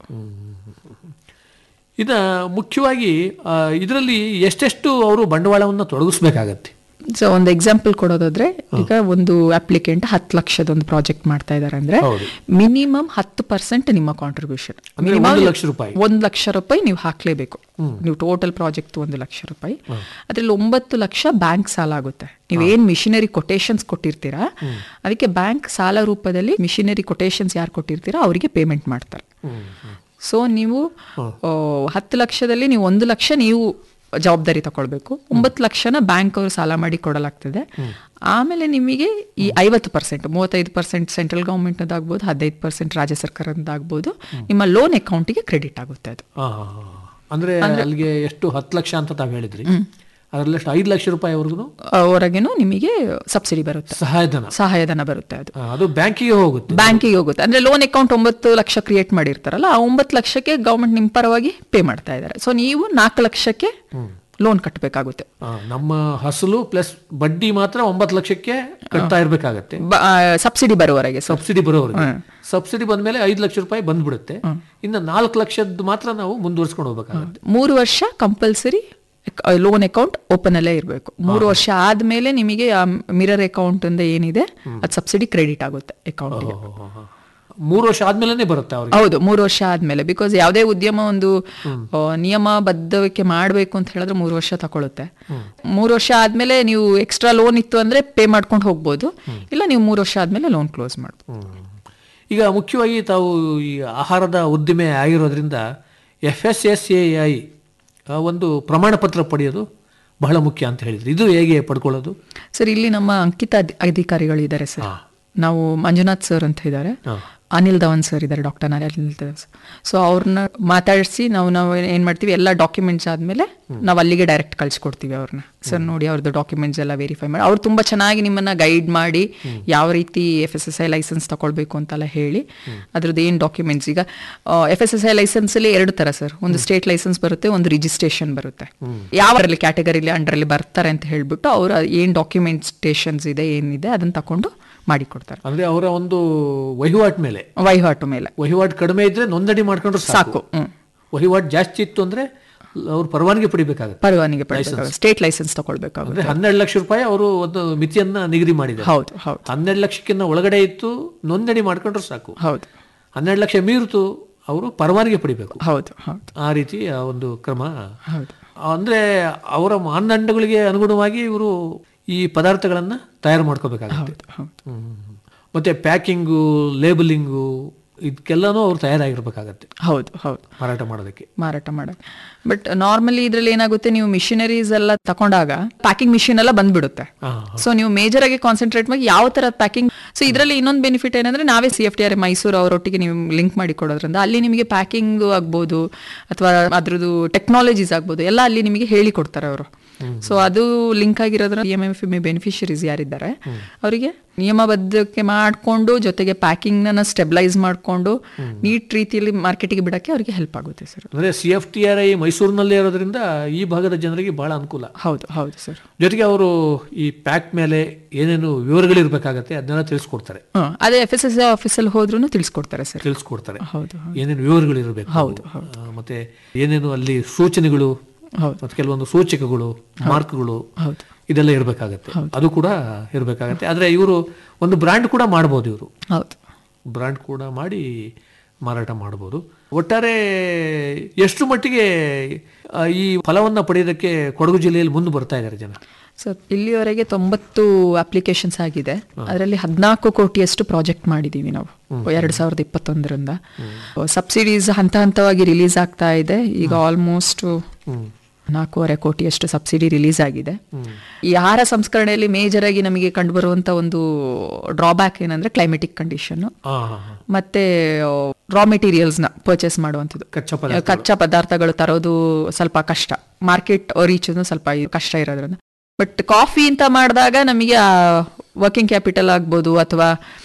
ಇದ ಮುಖ್ಯವಾಗಿ ಇದರಲ್ಲಿ ಎಷ್ಟೆಷ್ಟು ಅವರು ಬಂಡವಾಳವನ್ನು ತೊಡಗಿಸ್ಬೇಕಾಗತ್ತೆ ಸೊ ಒಂದು ಎಕ್ಸಾಂಪಲ್ ಕೊಡೋದಾದ್ರೆ ಈಗ ಒಂದು ಅಪ್ಲಿಕೆಂಟ್ ಹತ್ತು ಲಕ್ಷದ ಒಂದು ಪ್ರಾಜೆಕ್ಟ್ ಮಾಡ್ತಾ ಇದಾರೆ ಅಂದ್ರೆ ಹೌದು. ಮಿನಿಮಮ್ ಹತ್ತು ಪರ್ಸೆಂಟ್ ನಿಮ್ಮ ಕಾಂಟ್ರಿಬ್ಯೂಷನ್ ಅಂದ್ರೆ ಒಂದು ಲಕ್ಷ ರೂಪಾಯಿ. ಒಂದು ಲಕ್ಷ ರೂಪಾಯಿ ನೀವು ಹಾಕ್ಲೇಬೇಕು ನೀವು ಟೋಟಲ್ ಪ್ರಾಜೆಕ್ಟ್ ಒಂದು ಲಕ್ಷ ರೂಪಾಯಿ ಅದ್ರಲ್ಲಿ ಒಂಬತ್ತು ಲಕ್ಷ ಬ್ಯಾಂಕ್ ಸಾಲ ಆಗುತ್ತೆ ನೀವು ಏನ್ ಮಿಷಿನರಿ ಕೊಟೇಶನ್ಸ್ ಕೊಟ್ಟಿರ್ತೀರಾ ಅದಕ್ಕೆ ಬ್ಯಾಂಕ್ ಸಾಲ ರೂಪದಲ್ಲಿ ಮಿಷಿನರಿ ಕೊಟೇಶನ್ಸ್ ಯಾರು ಕೊಟ್ಟಿರ್ತೀರಾ ಅವರಿಗೆ ಪೇಮೆಂಟ್ ಮಾಡ್ತಾರೆ ಸೊ ನೀವು ಆ, ಹತ್ತು ಲಕ್ಷದಲ್ಲಿ ನೀವು ಒಂದು ಲಕ್ಷ ನೀವು ಜವಾಬ್ದಾರಿ ತಗೊಳ್ಬೇಕು ಒಂಬತ್ತು ಲಕ್ಷನ ಬ್ಯಾಂಕ್ ಅವರು ಸಾಲ ಮಾಡಿ ಕೊಡಲಾಗ್ತದೆ ಆಮೇಲೆ ನಿಮಗೆ ಈ ಐವತ್ತು ಪರ್ಸೆಂಟ್ ಮೂವತ್ತೈದು ಪರ್ಸೆಂಟ್ ಸೆಂಟ್ರಲ್ ಗೌರ್ಮೆಂಟ್ ಆಗ್ಬೋದು ಹದಿನೈದು ಪರ್ಸೆಂಟ್ ರಾಜ್ಯ ಸರ್ಕಾರದ್ದಾಗ್ಬೋದು ನಿಮ್ಮ ಲೋನ್ ಅಕೌಂಟಿಗೆ ಕ್ರೆಡಿಟ್ ಆಗುತ್ತೆ ಅದು ಆ, ಆ, ಆ. ಅಂದ್ರೆ ಅಲ್ಲಿಗೆ ಎಷ್ಟು ಹತ್ತು ಲಕ್ಷ ಅಂತ ತಾವು ಹೇಳಿದ್ರಿ ಅದರಲ್ಲಿ ಎಷ್ಟು ಐದು ಲಕ್ಷ ರೂಪಾಯಿವರೆಗೂ ಹೊರಗೇನು ನಿಮಗೆ ಸಬ್ಸಿಡಿ ಬರುತ್ತೆ ಸಹಾಯಧನ ಸಹಾಯಧನ ಬರುತ್ತೆ ಅದು ಆ, ಅದು ಬ್ಯಾಂಕಿಗೆ ಹೋಗುತ್ತೆ ಬ್ಯಾಂಕಿಗೆ ಹೋಗುತ್ತೆ ಅಂದ್ರೆ ಲೋನ್ ಅಕೌಂಟ್ ಒಂಬತ್ತು ಲಕ್ಷ ಕ್ರಿಯೇಟ್ ಮಾಡಿರ್ತಾರಲ್ಲ ಆ ಒಂಬತ್ತು ಲಕ್ಷಕ್ಕೆ ಗೌರ್ಮೆಂಟ್ ನಿಮ್ಮ ಪರವಾಗಿ ಪೇ ಮಾಡ್ತಾ ಇದ್ದಾರೆ ಸೊ ನೀವು ನಾಲ್ಕು ಲಕ್ಷಕ್ಕೆ ಲೋನ್ ಕಟ್ಟಬೇಕಾಗುತ್ತೆ ಆ, ನಮ್ಮ ಹಸಲು ಪ್ಲಸ್ ಬಡ್ಡಿ ಮಾತ್ರ ಒಂಬತ್ತು ಲಕ್ಷಕ್ಕೆ ಕಟ್ತಾ ಇರ್ಬೇಕಾಗತ್ತೆ ಸಬ್ಸಿಡಿ ಬರುವವರೆಗೆ ಸೊ ಸಬ್ಸಿಡಿ ಬರೋವರೆಗೆ ಸಬ್ಸಿಡಿ ಬಂದ್ಮೇಲೆ ಐದು ಲಕ್ಷ ರೂಪಾಯಿ ಬಂದ್ಬಿಡುತ್ತೆ ಇನ್ನು ನಾಲ್ಕು ಲಕ್ಷದ ಮಾತ್ರ ನಾವು ಮುಂದುವರ್ಸ್ಕೊಂಡು ಹೋಗ್ಬೇಕಾಗತ್ತೆ ಮೂರು ವರ್ಷ ಕಂಪಲ್ಸರಿ ಲೋನ್ ಅಕೌಂಟ್ ಓಪನ್ ಅಲ್ಲೇ ಇರಬೇಕು ಮೂರು ವರ್ಷ ಆದ್ಮೇಲೆ ನಿಮಗೆ ಮಿರರ್ ಅಕೌಂಟ್ ಅಂತ ಏನಿದೆ ಅದು ಸಬ್ಸಿಡಿ ಕ್ರೆಡಿಟ್ ಆಗುತ್ತೆ ಅಕೌಂಟ್ಗೆ ಮೂರು ವರ್ಷ ಆದ್ಮೇಲೆ ಬರುತ್ತೆ ಅವ್ರಿಗೆ ಹೌದು ಮೂರು ವರ್ಷ ಆದ್ಮೇಲೆ ಬಿಕಾಸ್ ಯಾವುದೇ ಉದ್ಯಮ ಒಂದು ಆ, ನಿಯಮಬದ್ಧಕ್ಕೆ ಮಾಡಬೇಕು ಅಂತ ಹೇಳಿದ್ರೆ ಮೂರು ವರ್ಷ ತಗೊಳುತ್ತೆ ಮೂರು ವರ್ಷ ಆದ್ಮೇಲೆ ನೀವು ಎಕ್ಸ್ಟ್ರಾ ಲೋನ್ ಇತ್ತು ಅಂದ್ರೆ ಪೇ ಮಾಡ್ಕೊಂಡು ಹೋಗ್ಬೋದು ಇಲ್ಲ ನೀವು ಮೂರು ವರ್ಷ ಆದ್ಮೇಲೆ ಲೋನ್ ಕ್ಲೋಸ್ ಮಾಡ್ಬೋದು ಈಗ ಮುಖ್ಯವಾಗಿ ತಾವು ಈ ಆಹಾರದ ಉದ್ದಿಮೆ ಆಗಿರೋದ್ರಿಂದ F S S A I ಒಂದು ಪ್ರಮಾಣ ಪತ್ರ ಪಡೆಯೋದು ಬಹಳ ಮುಖ್ಯ ಅಂತ ಹೇಳಿದ್ರು ಇದು ಹೇಗೆ ಪಡ್ಕೊಳ್ಳೋದು ಸರ್ ಇಲ್ಲಿ ನಮ್ಮ ಅಂಕಿತ ಅಧಿ- ಅಧಿಕಾರಿಗಳು ಇದ್ದಾರೆ ಸರ್ ನಾವು ಮಂಜುನಾಥ್ ಸರ್ ಅಂತ ಇದ್ದಾರೆ ಅನಿಲ್ ಧವನ್ ಸರ್ ಇದ್ದಾರೆ doctor Anil Dhawan sir so ಅವ್ರನ್ನ ಮಾತಾಡಿಸಿ ನಾವು ನಾವು ಏನ್ ಮಾಡ್ತೀವಿ ಎಲ್ಲ ಡಾಕ್ಯುಮೆಂಟ್ಸ್ ಆದ್ಮೇಲೆ ನಾವು ಅಲ್ಲಿಗೆ ಡೈರೆಕ್ಟ್ ಕಳ್ಸಿಕೊಡ್ತೀವಿ ಅವ್ರನ್ನ ಸರ್ ನೋಡಿ ಅವ್ರದ್ದು ಡಾಕ್ಯುಮೆಂಟ್ಸ್ ಎಲ್ಲ ವೆರಿಫೈ ಮಾಡಿ ಅವ್ರು ತುಂಬಾ ಚೆನ್ನಾಗಿ ನಿಮ್ಮನ್ನ ಗೈಡ್ ಮಾಡಿ ಯಾವ ರೀತಿ F S S I license ತಗೊಳ್ಬೇಕು ಅಂತೆಲ್ಲ ಹೇಳಿ ಅದ್ರದ್ದು ಏನು ಡಾಕ್ಯುಮೆಂಟ್ಸ್ ಈಗ F S S I license ಅಲ್ಲಿ ಎರಡು ತರ ಸರ್ ಒಂದು ಸ್ಟೇಟ್ ಲೈಸೆನ್ಸ್ ಬರುತ್ತೆ ಒಂದು ರಿಜಿಸ್ಟ್ರೇಷನ್ ಬರುತ್ತೆ ಯಾವರಲ್ಲಿ ಕ್ಯಾಟಗರಿಲಿ ಅಂಡರಲ್ಲಿ ಬರ್ತಾರೆ ಅಂತ ಹೇಳ್ಬಿಟ್ಟು ಅವ್ರ ಏನ್ ಡಾಕ್ಯುಮೆಂಟೇಶನ್ಸ್ ಇದೆ ಏನಿದೆ ಅದನ್ನ ತಕೊಂಡು ಮಾಡಿಕೊಡ್ತಾರೆ ಅಂದ್ರೆ ಅವರ ಒಂದು ವಹಿವಾಟ್ ಮೇಲೆ ವಹಿವಾಟು ಮೇಲೆ ವಹಿವಾಟ್ ಕಡಿಮೆ ಇದ್ರೆ ನೋಂದಣಿ ಮಾಡ್ಕೊಂಡ್ರೆ ಸಾಕು ಸಾಕು ಹ್ಮ್. ವಹಿವಾಟ್ ಜಾಸ್ತಿ ಇತ್ತು ಅಂದ್ರೆ ಅವ್ರು ಪರವಾನಗಿ ಪಡಿಬೇಕಾಗುತ್ತೆ ಪರವಾನಗಿ ಪಡಿಬೇಕಾಗುತ್ತೆ ಸ್ಟೇಟ್ ಲೈಸೆನ್ಸ್ ತಗೊಳ್ಬೇಕಾಗುತ್ತೆ ಅಂದ್ರೆ ಹನ್ನೆರಡು ಲಕ್ಷ ರೂಪಾಯಿ ಅವರು ಒಂದು ಮಿತಿಯನ್ನ ನಿಗದಿ ಮಾಡಿದ್ದಾರೆ ಹೌದು ಹೌದು ಹನ್ನೆರಡು ಲಕ್ಷಕ್ಕಿಂತ ಒಳಗಡೆ ಇತ್ತು ನೋಂದಣಿ ಮಾಡ್ಕೊಂಡ್ರೆ ಸಾಕು ಹೌದು ಹನ್ನೆರಡು ಲಕ್ಷ ಮೀರಿತು ಅವರು ಪರವಾನಗಿ ಪಡಿಬೇಕು ಹೌದು ಹೌದು ಆ ರೀತಿ ಆ ಒಂದು ಕ್ರಮ ಹೌದು ಅಂದ್ರೆ ಅವರ ಮಾನದಂಡಗಳಿಗೆ ಅನುಗುಣವಾಗಿ ಇವರು ಈ ಪದಾರ್ಥಗಳನ್ನ ತಯಾರು ಮಾಡ್ಕೋಬೇಕಾಗುತ್ತೆ ಹೌದು ಹ್ಮ್. ಮತ್ತೆ ಪ್ಯಾಕಿಂಗು ಲೇಬಲಿಂಗು ಇದಕ್ಕೆಲ್ಲನೂ ಅವ್ರು ತಯಾರಾಗಿರ್ಬೇಕಾಗತ್ತೆ ಹೌದು ಹೌದು ಮಾರಾಟ ಮಾಡೋದಕ್ಕೆ ಮಾರಾಟ ಮಾಡಕ್ಕೆ ಬಟ್ ನಾರ್ಮಲಿ ಇದ್ರಲ್ಲಿ ಏನಾಗುತ್ತೆ ನೀವು ಮಿಷಿನರೀಸ್ ಎಲ್ಲ ತಕೊಂಡಾಗ ಪ್ಯಾಕಿಂಗ್ ಮಿಷಿನ್ ಎಲ್ಲ ಬಂದ್ಬಿಡುತ್ತೆ ಸೊ ನೀವು ಮೇಜರ್ ಆಗಿ ಕಾನ್ಸಂಟ್ರೇಟ್ ಮಾಡಿ ಯಾವ ತರ ಪ್ಯಾಕಿಂಗ್ ಸೊ ಇದರಲ್ಲಿ ಇನ್ನೊಂದು ಬೆನಿಫಿಟ್ ಏನಂದ್ರೆ ನಾವೇ C F T R Mysuru ಅವರೊಟ್ಟಿಗೆ ನೀವು ಲಿಂಕ್ ಮಾಡಿ ಕೊಡೋದ್ರಿಂದ ಅಲ್ಲಿ ನಿಮಗೆ ಪ್ಯಾಕಿಂಗ್ ಆಗ್ಬೋದು ಅಥವಾ ಅದ್ರದ್ದು ಟೆಕ್ನಾಲಜೀಸ್ ಆಗ್ಬೋದು ಎಲ್ಲ ಅಲ್ಲಿ ನಿಮಗೆ ಹೇಳಿ ಕೊಡ್ತಾರೆ ಅವರು ಸೊ ಅದು ಲಿಂಕ್ ಆಗಿರೋದ್ರ ಎಂ ಎಫ್ ಎಮ್ ಬೆನಿಫಿಷರೀಸ್ ಯಾರಿದ್ದಾರೆ ಅವರಿಗೆ ನಿಯಮಬದ್ಧಕ್ಕೆ ಮಾಡಿಕೊಂಡು ಜೊತೆಗೆ ಪ್ಯಾಕಿಂಗ್ ನ ಸ್ಟೆಬಿಲೈಸ್ ಮಾಡಿಕೊಂಡು ನೀಟ್ ರೀತಿಯಲ್ಲಿ ಮಾರ್ಕೆಟಿಗೆ ಬಿಡಕ್ಕೆ ಅವರಿಗೆ ಹೆಲ್ಪ್ ಆಗುತ್ತೆ ಸರ್ ಅಂದ್ರೆ C F T R I ಮೈಸೂರಿನಲ್ಲೇ ಇರೋದ್ರಿಂದ ಈ ಭಾಗದ ಜನರಿಗೆ ಬಹಳ ಅನುಕೂಲ ಹೌದು ಹೌದು ಸರ್ ಜೊತೆಗೆ ಅವರು ಈ ಪ್ಯಾಕ್ ಮೇಲೆ ಏನೇನು ವಿವರಗಳಿರ್ಬೇಕಾಗತ್ತೆ ಅದನ್ನೆಲ್ಲ ತಿಳಿಸ್ಕೊಡ್ತಾರೆ ಹ್ಮ್ ಅದೇ ಎಫ್ ಎಸ್ ಎಸ್ ಆಫೀಸಲ್ಲಿ ಹೋದ್ರೂ ತಿಳಿಸ್ಕೊಡ್ತಾರೆ ಸರ್ ತಿಳಿಸ್ಕೊಡ್ತಾರೆ ಹೌದು ಏನೇನು ವಿವರಗಳಿರಬೇಕು ಹೌದು, ಆ, ಮತ್ತೆ ಏನೇನು ಅಲ್ಲಿ ಸೂಚನೆಗಳು ಹೌದು. ಮತ್ತೆ ಕೆಲವೊಂದು ಸೂಚಕಗಳು ಮಾರ್ಕ್ಗಳು ಹೌದು. ಇದೆಲ್ಲ ಇರಬೇಕಾಗತ್ತೆ ಅದು ಕೂಡ ಇರಬೇಕಾಗತ್ತೆ ಆದ್ರೆ ಇವರು ಒಂದು ಬ್ರ್ಯಾಂಡ್ ಕೂಡ ಮಾಡ್ಬೋದು ಇವರು ಹೌದು ಬ್ರ್ಯಾಂಡ್ ಕೂಡ ಮಾಡಿ ಮಾರಾಟ ಮಾಡ್ಬೋದು ಒಟ್ಟಾರೆ ಎಷ್ಟು ಮಟ್ಟಿಗೆ ಆ, ಈ ಫಲವನ್ನ ಪಡೆಯೋದಕ್ಕೆ ಕೊಡಗು ಜಿಲ್ಲೆಯಲ್ಲಿ ಮುಂದೆ ಬರ್ತಾ ಇದ್ದಾರೆ ಜನ ಸರ್ ಇಲ್ಲಿವರೆಗೆ ತೊಂಬತ್ತು ಅಪ್ಲಿಕೇಶನ್ಸ್ ಆಗಿದೆ ಅದರಲ್ಲಿ ಹದಿನಾಲ್ಕು ಕೋಟಿಯಷ್ಟು ಪ್ರಾಜೆಕ್ಟ್ ಮಾಡಿದೀವಿ ನಾವು ಎರಡ್ ಸಾವಿರದ ಇಪ್ಪತ್ತೊಂದರಿಂದ ಸಬ್ಸಿಡೀಸ್ ಹಂತ ಹಂತವಾಗಿ ರಿಲೀಸ್ ಆಗ್ತಾ ಇದೆ ಈಗ ಆಲ್ಮೋಸ್ಟ್ ನಾಲ್ಕೂವರೆ ಕೋಟಿಯಷ್ಟು ಸಬ್ಸಿಡಿ ರಿಲೀಸ್ ಆಗಿದೆ ಈ ಆಹಾರ ಸಂಸ್ಕರಣೆಯಲ್ಲಿ ಮೇಜರ್ ಆಗಿ ನಮಗೆ ಕಂಡುಬರುವಂತ ಒಂದು ಡ್ರಾಬ್ಯಾಕ್ ಏನಂದ್ರೆ ಕ್ಲೈಮೆಟಿಕ್ ಕಂಡೀಷನ್ ಆ, ಹಾ, ಹಾ. ಮತ್ತೆ ರಾ ಮೆಟೀರಿಯಲ್ಸ್ ನ ಪರ್ಚೇಸ್ ಮಾಡುವಂಥದ್ದು ಕಚ್ಚಾ ಪದಾರ್ಥ ಕಚ್ಚಾ ಪದಾರ್ಥಗಳು ತರೋದು ಸ್ವಲ್ಪ ಕಷ್ಟ ಮಾರ್ಕೆಟ್ ರೀಚ್ ಸ್ವಲ್ಪ ಕಷ್ಟ ಇರೋದ್ರಿಂದ ಬಟ್ ಕಾಫಿ ಅಂತ ಮಾಡಿದಾಗ ನಮಗೆ ವರ್ಕಿಂಗ್ ಕ್ಯಾಪಿಟಲ್ ಆಗ್ಬೋದು ಅಥವಾ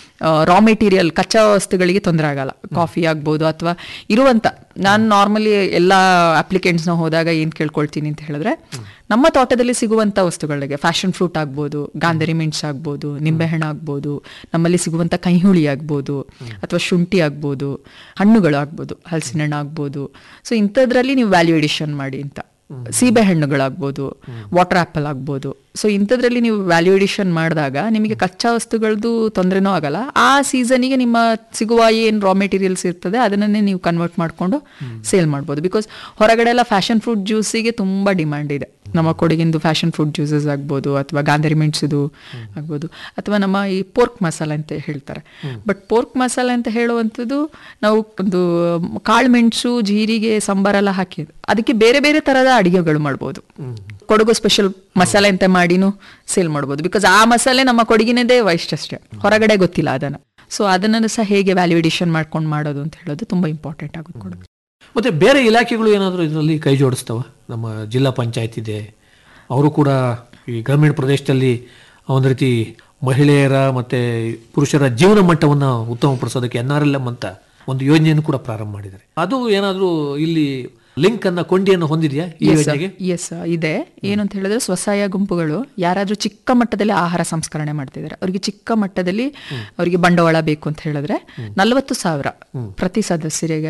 ರಾ ಮೆಟೀರಿಯಲ್ ಕಚ್ಚಾ ವಸ್ತುಗಳಿಗೆ ತೊಂದರೆ ಆಗಲ್ಲ ಕಾಫಿ ಆಗ್ಬೋದು ಅಥವಾ ಇರುವಂತ ನಾನು ನಾರ್ಮಲಿ ಎಲ್ಲ ಅಪ್ಲಿಕೆಂಟ್ಸ್ನ ಹೋದಾಗ ಏನು ಕೇಳ್ಕೊಳ್ತೀನಿ ಅಂತ ಹೇಳಿದ್ರೆ ನಮ್ಮ ತೋಟದಲ್ಲಿ ಸಿಗುವಂತ ವಸ್ತುಗಳಿಗೆ ಫ್ಯಾಷನ್ ಫ್ರೂಟ್ ಆಗ್ಬೋದು ಗಾಂಧರಿ ಮೆಣಸು ಆಗ್ಬೋದು ನಿಂಬೆಹಣ್ಣು ಆಗ್ಬೋದು ನಮ್ಮಲ್ಲಿ ಸಿಗುವಂತ ಕೈಹುಳಿ ಆಗ್ಬೋದು ಅಥವಾ ಶುಂಠಿ ಆಗ್ಬೋದು ಹಣ್ಣುಗಳು ಆಗ್ಬೋದು ಹಲಸಿನ ಹಣ್ಣು ಆಗ್ಬೋದು ಸೊ ಇಂಥದ್ರಲ್ಲಿ ನೀವು ವ್ಯಾಲ್ಯೂ ಎಡಿಷನ್ ಮಾಡಿ ಅಂತ ಸೀಬೆ ಹಣ್ಣುಗಳಾಗ್ಬೋದು ವಾಟರ್ ಆಪಲ್ ಆಗ್ಬೋದು ಸೊ ಇಂಥದ್ರಲ್ಲಿ ನೀವು ವ್ಯಾಲ್ಯೂ ಎಡಿಷನ್ ಮಾಡಿದಾಗ ನಿಮಗೆ ಕಚ್ಚಾ ವಸ್ತುಗಳದ್ದು ತೊಂದರೆನೂ ಆಗಲ್ಲ ಆ ಸೀಸನಿಗೆ ನಿಮ್ಮ ಸಿಗುವ ಏನು ರಾ ಮೆಟೀರಿಯಲ್ಸ್ ಇರ್ತದೆ ಅದನ್ನೇ ನೀವು ಕನ್ವರ್ಟ್ ಮಾಡಿಕೊಂಡು ಸೇಲ್ ಮಾಡ್ಬೋದು ಬಿಕಾಸ್ ಹೊರಗಡೆ ಎಲ್ಲ ಫ್ಯಾಷನ್ ಫ್ರೂಟ್ ಜ್ಯೂಸಿಗೆ ತುಂಬ ಡಿಮ್ಯಾಂಡ್ ಇದೆ ನಮ್ಮ ಕೊಡಗಿಂದು ಫ್ಯಾಷನ್ ಫ್ರೂಟ್ ಜ್ಯೂಸಸ್ ಆಗ್ಬೋದು ಅಥವಾ ಗಾಂಧರಿ ಮೆಣಸುದು ಆಗ್ಬೋದು ಅಥವಾ ನಮ್ಮ ಈ ಪೋರ್ಕ್ ಮಸಾಲೆ ಅಂತ ಹೇಳ್ತಾರೆ ಬಟ್ ಪೋರ್ಕ್ ಮಸಾಲೆ ಅಂತ ಹೇಳುವಂಥದ್ದು ನಾವು ಒಂದು ಕಾಳು ಮೆಣಸು ಜೀರಿಗೆ ಸಾಂಬಾರ್ ಎಲ್ಲ ಹಾಕಿ ಅದಕ್ಕೆ ಬೇರೆ ಬೇರೆ ತರಹದ ಅಡಿಗೆಗಳು ಮಾಡ್ಬೋದು ಕೊಡಗು ಸ್ಪೆಷಲ್ ಮಸಾಲೆ ಅಂತ ಮಾಡಿನೂ ಸೇಲ್ ಮಾಡ್ಬೋದು ಬಿಕಾಸ್ ಆ ಮಸಾಲೆ ನಮ್ಮ ಕೊಡಗಿನದೇ ವೈಶಿಷ್ಟ್ಯ ಹೊರಗಡೆ ಗೊತ್ತಿಲ್ಲ ಅದನ್ನ ಸೊ ಅದನ್ನು ಸಹ ಹೇಗೆ ವ್ಯಾಲ್ಯೂ ಎಡಿಷನ್ ಮಾಡ್ಕೊಂಡು ಮಾಡೋದು ಅಂತ ಹೇಳೋದು ತುಂಬಾ ಇಂಪಾರ್ಟೆಂಟ್ ಆಗುತ್ತೆ ಕೊಡಗು ಮತ್ತೆ ಬೇರೆ ಇಲಾಖೆಗಳು ಏನಾದರೂ ಇದರಲ್ಲಿ ಕೈ ಜೋಡಿಸ್ತವ ನಮ್ಮ ಜಿಲ್ಲಾ ಪಂಚಾಯತ್ ಇದೆ ಅವರು ಕೂಡ ಈ ಗ್ರಾಮೀಣ ಪ್ರದೇಶದಲ್ಲಿ ಒಂದು ರೀತಿ ಮಹಿಳೆಯರ ಮತ್ತೆ ಪುರುಷರ ಜೀವನ ಮಟ್ಟವನ್ನು ಉತ್ತಮಪಡಿಸೋದಕ್ಕೆ ಎನ್ ಆರ್ ಎಲ್ ಎಂ ಅಂತ ಒಂದು ಯೋಜನೆಯನ್ನು ಕೂಡ ಪ್ರಾರಂಭ ಮಾಡಿದ್ದಾರೆ ಅದು ಏನಾದರೂ ಇಲ್ಲಿ ಲಿಂಕ್ ಅನ್ನ ಕೊಂಡಿಯನ್ನು ಹೊಂದಿದೆಯಾ ಈ ಯೋಜನೆಗೆ ಎಸ್ ಇದೆ ಏನು ಅಂತ ಹೇಳಿದ್ರೆ ಸ್ವಸಹಾಯ ಗುಂಪುಗಳು ಯಾರಾದ್ರೂ ಚಿಕ್ಕ ಮಟ್ಟದಲ್ಲಿ ಆಹಾರ ಸಂಸ್ಕರಣೆ ಮಾಡ್ತಿದ್ದಾರೆ ಅವರಿಗೆ ಚಿಕ್ಕ ಮಟ್ಟದಲ್ಲಿ ಅವರಿಗೆ ಬಂಡವಾಳ ಬೇಕು ಅಂತ ಹೇಳಿದ್ರೆ ನಲವತ್ತು ಸಾವಿರ ಪ್ರತಿ ಸದಸ್ಯರಿಗಾಗಿ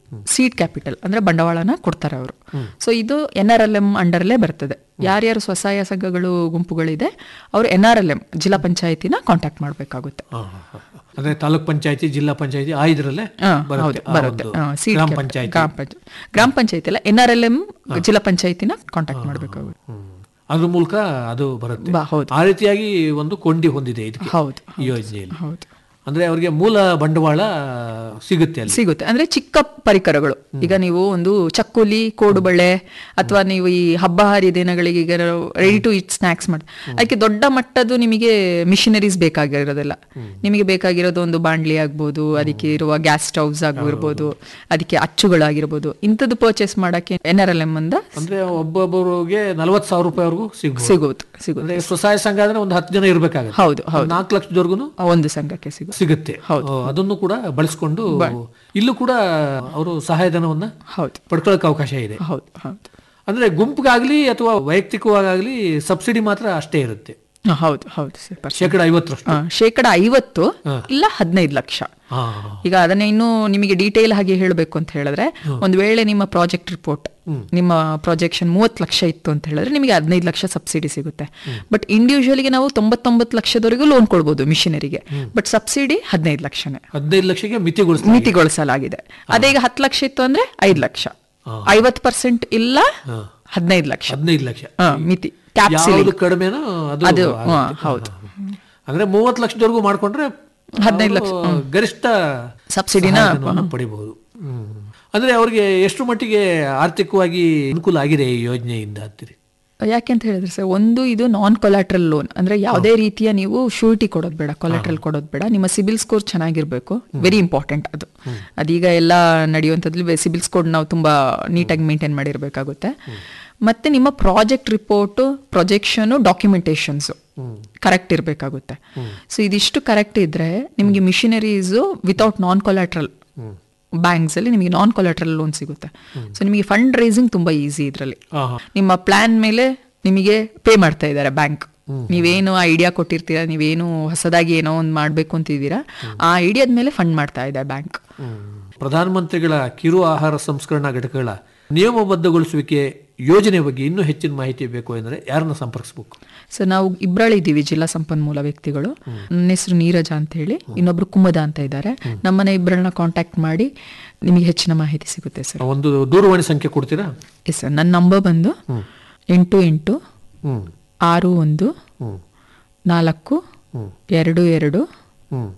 ಸೀಡ್ ಕ್ಯಾಪಿಟಲ್ ಅಂದ್ರೆ ಬಂಡವಾಳನ ಕೊಡ್ತಾರೆ ಅವರು ಸೊ ಇದು ಎನ್ ಆರ್ ಎಲ್ ಎಂ ಅಂಡರ್ಲೇ ಬರ್ತದೆ ಯಾರ್ಯಾರು ಸ್ವಸಹಾಯ ಸಂಘಗಳು ಗುಂಪುಗಳಿದೆ ಅವರು ಎನ್ ಆರ್ ಎಲ್ ಎಂ ಜಿಲ್ಲಾ ಪಂಚಾಯತಿನ ಕಾಂಟ್ಯಾಕ್ಟ್ ಮಾಡಬೇಕಾಗುತ್ತೆ ಹಾ, ಹಾ, ಹಾ. ಅಂದ್ರೆ ತಾಲೂಕ್ ಪಂಚಾಯತಿ ಜಿಲ್ಲಾ ಪಂಚಾಯತಿ ಆ ಇದ್ರಲ್ಲೇ ಹಾ, ಬರುತ್ತೆ ಹೌದು ಆ ಬರುತ್ತೆ ಒಂದು ಹಾ, seed ಗ್ರಾಮ capital. ಪಂಚಾಯತಿ ಗ್ರಾಮ ಪಂಚಾಯತ್ ಗ್ರಾಮ ಪಂಚಾಯತಿ ಅಲ್ಲ ಎನ್ ಆರ್ ಎಲ್ ಎಂ ಜಿಲ್ಲಾ ಪಂಚಾಯತಿನ ಕಾಂಟ್ಯಾಕ್ಟ್ ಮಾಡಬೇಕಾಗುತ್ತೆ ಅದ್ರ ಮೂಲಕ ಅದು ಬರುತ್ತೆ ಬಾ, ಹೌದು. ಆ ರೀತಿಯಾಗಿ ಒಂದು ಕೊಂಡಿ ಹೊಂದಿದೆ ಇದಕ್ಕೆ ಹೌದು, ಈ ಯೋಜನೆಯಲ್ಲಿ ಹೌದು ಅಂದ್ರೆ ಅವರಿಗೆ ಮೂಲ ಬಂಡವಾಳ ಸಿಗುತ್ತೆ ಅಲ್ಲಿ ಸಿಗುತ್ತೆ ಅಂದ್ರೆ ಚಿಕ್ಕ ಪರಿಕರಗಳು ಈಗ ನೀವು ಒಂದು ಚಕ್ಕುಲಿ ಕೋಡುಬಳೆ ಅಥವಾ ನೀವು ಈ ಹಬ್ಬ ಹರಿದಿನಗಳಿಗೆ ಈಗ ರೆಡಿ ಟು ಇಟ್ ಸ್ನಾಕ್ಸ್ ಮಾಡಿ ಅದಕ್ಕೆ ದೊಡ್ಡ ಮಟ್ಟದ್ದು ನಿಮಗೆ ಮಿಷಿನರೀಸ್ ಬೇಕಾಗಿರೋದಿಲ್ಲ ನಿಮಗೆ ಬೇಕಾಗಿರೋದು ಒಂದು ಬಾಂಡ್ಲಿ ಆಗ್ಬೋದು ಅದಕ್ಕೆ ಇರುವ ಗ್ಯಾಸ್ ಸ್ಟವ್ಸ್ ಆಗಿರ್ಬೋದು ಅದಕ್ಕೆ ಅಚ್ಚುಗಳಾಗಿರ್ಬೋದು ಇಂಥದ್ದು ಪರ್ಚೇಸ್ ಮಾಡಕ್ಕೆ ಎನ್ ಆರ್ ಎಲ್ ಎಂ ಅಂದ ಅಂದ್ರೆ ಒಬ್ಬೊಬ್ಬರಿಗೆ ನಲವತ್ತು ಸಾವಿರ ರೂಪಾಯಿವರೆಗೂ ಸಿಗ್ಬೋದು ಸಿಗುತ್ತೆ ಸಿಗುತ್ತೆ ಅಂದ್ರೆ ಸ್ವಸಹಾಯ ಸಂಘ ಅಂದ್ರೆ ಒಂದು ಹತ್ತು ಜನ ಇರ್ಬೇಕಾಗುತ್ತೆ ಹೌದು, ಹೌದು. ನಾಲ್ಕು ಲಕ್ಷದವರೆಗೂ ಒಂದು ಸಂಘಕ್ಕೆ ಸಿಗುತ್ತೆ ಸಿಗುತ್ತೆ ಹೌದು. ಆ, ಅದನ್ನು ಕೂಡ ಬಳಸ್ಕೊಂಡು ಇಲ್ಲೂ ಕೂಡ ಅವರು ಸಹಾಯಧನವನ್ನ ಹೌದು ಪಡ್ಕೊಳ್ಳೋಕೆ ಅವಕಾಶ ಇದೆ ಹೌದು ಹೌದು ಅಂದ್ರೆ ಗುಂಪಿಗಾಗ್ಲಿ ಅಥವಾ ವೈಯಕ್ತಿಕವಾಗಲಿ ಸಬ್ಸಿಡಿ ಮಾತ್ರ ಅಷ್ಟೇ ಇರುತ್ತೆ ಹ, ಹೌದು ಹೌದು ಸರ್ ಶೇಕಡ ಐವತ್ತರಷ್ಟು ಆ, ಶೇಕಡ ಐವತ್ತು ಇಲ್ಲ ಹದಿನೈದು ಲಕ್ಷ ಹಾ ಈಗ ಅದನ್ನ ಇನ್ನು ನಿಮಗೆ ಡೀಟೇಲ್ ಆಗಿ ಹೇಳಬೇಕು ಅಂತ ಹೇಳಿದ್ರೆ ಒಂದ್ ವೇಳೆ ನಿಮ್ಮ ಪ್ರಾಜೆಕ್ಟ್ ರಿಪೋರ್ಟ್ ನಿಮ್ಮ ಪ್ರಾಜೆಕ್ಷನ್ ಮೂವತ್ತು ಲಕ್ಷ ಇತ್ತು ಅಂತ ಹೇಳಿದ್ರೆ ನಿಮಗೆ ಹದಿನೈದು ಲಕ್ಷ ಸಬ್ಸಿಡಿ ಸಿಗುತ್ತೆ ಬಟ್ ಇಂಡಿವಿಜುವಲ್ಗೆ ನಾವು ತೊಂಬತ್ತೊಂಬತ್ತು ಲಕ್ಷದವರೆಗೂ ಲೋನ್ ಕೊಡ್ಬೋದು ಮಿಷನರಿಗೆ ಬಟ್ ಸಬ್ಸಿಡಿ ಹದಿನೈದು ಲಕ್ಷನೇ ಹದಿನೈದು ಲಕ್ಷಕ್ಕೆ ಮಿತಿಗೊಳಿಸ್ತಾರೆ ಮಿತಿಗೊಳಿಸಲಾಗಿದೆ ಅದೇ ಈಗ ಹತ್ತು ಲಕ್ಷ ಇತ್ತು ಅಂದ್ರೆ ಐದು ಲಕ್ಷ ಐವತ್ತು ಪರ್ಸೆಂಟ್ ಇಲ್ಲ ಹದಿನೈದು ಲಕ್ಷ ಹದಿನೈದು ಲಕ್ಷ ಆ, ಮಿತಿ Cap ಯಾವುದು ceiling. ಕಡಿಮೆನೋ ಅದು ಅದು, ಆಗುತ್ತೆ. ಹಾ, ಹೌದು. ಅಂದ್ರೆ ಮೂವತ್ತು ಲಕ್ಷದವರೆಗೂ ಮಾಡ್ಕೊಂಡ್ರೆ ಹದಿನೈದು ಲಕ್ಷ, ಅವರು ಗರಿಷ್ಠ ಸಬ್ಸಿಡಿನ ಸಹಾಯಧನವನ್ನ ಪಡಿಬಹುದು ಹ್ಮ್. ಅಂದ್ರೆ ಅವ್ರಿಗೆ ಎಷ್ಟು ಮಟ್ಟಿಗೆ ಆರ್ಥಿಕವಾಗಿ ಅನುಕೂಲ ಆಗಿದೆ ಈ ಯೋಜನೆಯಿಂದ ಅಂತೀರಿ ಯಾಕೆ ಅಂತ ಹೇಳಿದ್ರೆ ಸರ್ ಒಂದು ಇದು ನಾನ್ ಕೊಲಾಟ್ರಲ್ ಲೋನ್ ಅಂದ್ರೆ ಯಾವುದೇ ರೀತಿಯ ನೀವು ಶೂರಿಟಿ ಕೊಡೋದು ಬೇಡ ಕೊಲಾಟ್ರಲ್ ಕೊಡೋದು ಬೇಡ ನಿಮ್ಮ ಸಿಬಿಲ್ ಸ್ಕೋರ್ ಚೆನ್ನಾಗಿರ್ಬೇಕು ವೆರಿ ಇಂಪಾರ್ಟೆಂಟ್ ಅದು ಅದೀಗ ಎಲ್ಲ ನಡೆಯುವಂಥದ್ರಲ್ಲಿ ಸಿಬಿಲ್ ಸ್ಕೋರ್ ನಾವು ತುಂಬಾ ನೀಟಾಗಿ ಮೇಂಟೈನ್ ಮಾಡಿರ್ಬೇಕಾಗುತ್ತೆ ಮತ್ತೆ ನಿಮ್ಮ project report projection documentations correct ಇರಬೇಕಾಗುತ್ತೆ ಸೊ ಇದಿಷ್ಟು ಕರೆಕ್ಟ್ ಇದ್ರೆ ನಿಮಗೆ machineries without non collateral banks ಅಲ್ಲಿ ನಿಮಗೆ ನಾನ್ ಕೊಲಾಟ್ರಲ್ ಲೋನ್ ಸಿಗುತ್ತೆ ಸೊ ನಿಮಗೆ ಫಂಡ್ ರೈಸಿಂಗ್ ತುಂಬಾ ಈಸಿ ಇದರಲ್ಲಿ ನಿಮ್ಮ ಪ್ಲಾನ್ ಮೇಲೆ ನಿಮಗೆ ಪೇ ಮಾಡ್ತಾ ಇದ್ದಾರೆ ಬ್ಯಾಂಕ್ ನೀವೇನು ಐಡಿಯಾ ಕೊಟ್ಟಿರ್ತೀರಾ ನೀವೇನು ಹೊಸದಾಗಿ ಏನೋ ಒಂದು ಮಾಡಬೇಕು ಅಂತಿದ್ದೀರಾ ಆ ಐಡಿಯಾದ ಮೇಲೆ ಫಂಡ್ ಮಾಡ್ತಾ ಇದೆ ಬ್ಯಾಂಕ್ ಪ್ರಧಾನಮಂತ್ರಿಗಳ ಕಿರು ಆಹಾರ ಸಂಸ್ಕರಣಾ ಘಟಕಗಳ ನಿಯಮಬದ್ಧಗೊಳಿಸುವಿಕೆ ಯೋಜನೆ ಬಗ್ಗೆ ಇನ್ನೂ ಹೆಚ್ಚಿನ ಮಾಹಿತಿ ಬೇಕು ಎಂದರೆ ಯಾರನ್ನ ಸಂಪರ್ಕಿಸಬೇಕು ಸೊ ನಾವು ಇಬ್ಬರಳಿದ್ದೀವಿ ಜಿಲ್ಲಾ ಸಂಪನ್ಮೂಲ ವ್ಯಕ್ತಿಗಳು ನನ್ನ ಹೆಸರು ನೀರಜ ಅಂತ ಹೇಳಿ ಇನ್ನೊಬ್ರು ಕುಮದ ಅಂತ ಇದ್ದಾರೆ ನಮ್ಮನೆ ಇಬ್ಬರನ್ನ ಕಾಂಟ್ಯಾಕ್ಟ್ ಮಾಡಿ ನಿಮಗೆ ಹೆಚ್ಚಿನ ಮಾಹಿತಿ ಸಿಗುತ್ತೆ ಸರ್ ಒಂದು ದೂರವಾಣಿ ಸಂಖ್ಯೆ ಕೊಡ್ತೀರಾ ಎಸ್ ಸರ್ ನನ್ನ ನಂಬರ್ ಬಂದು ಎಂಟು ಎಂಟು ಹ್ಮ್ ಆರು ಒಂದು ಹ್ಮ್ ನಾಲ್ಕು ಎರಡು ಎರಡು ಹ್ಮ್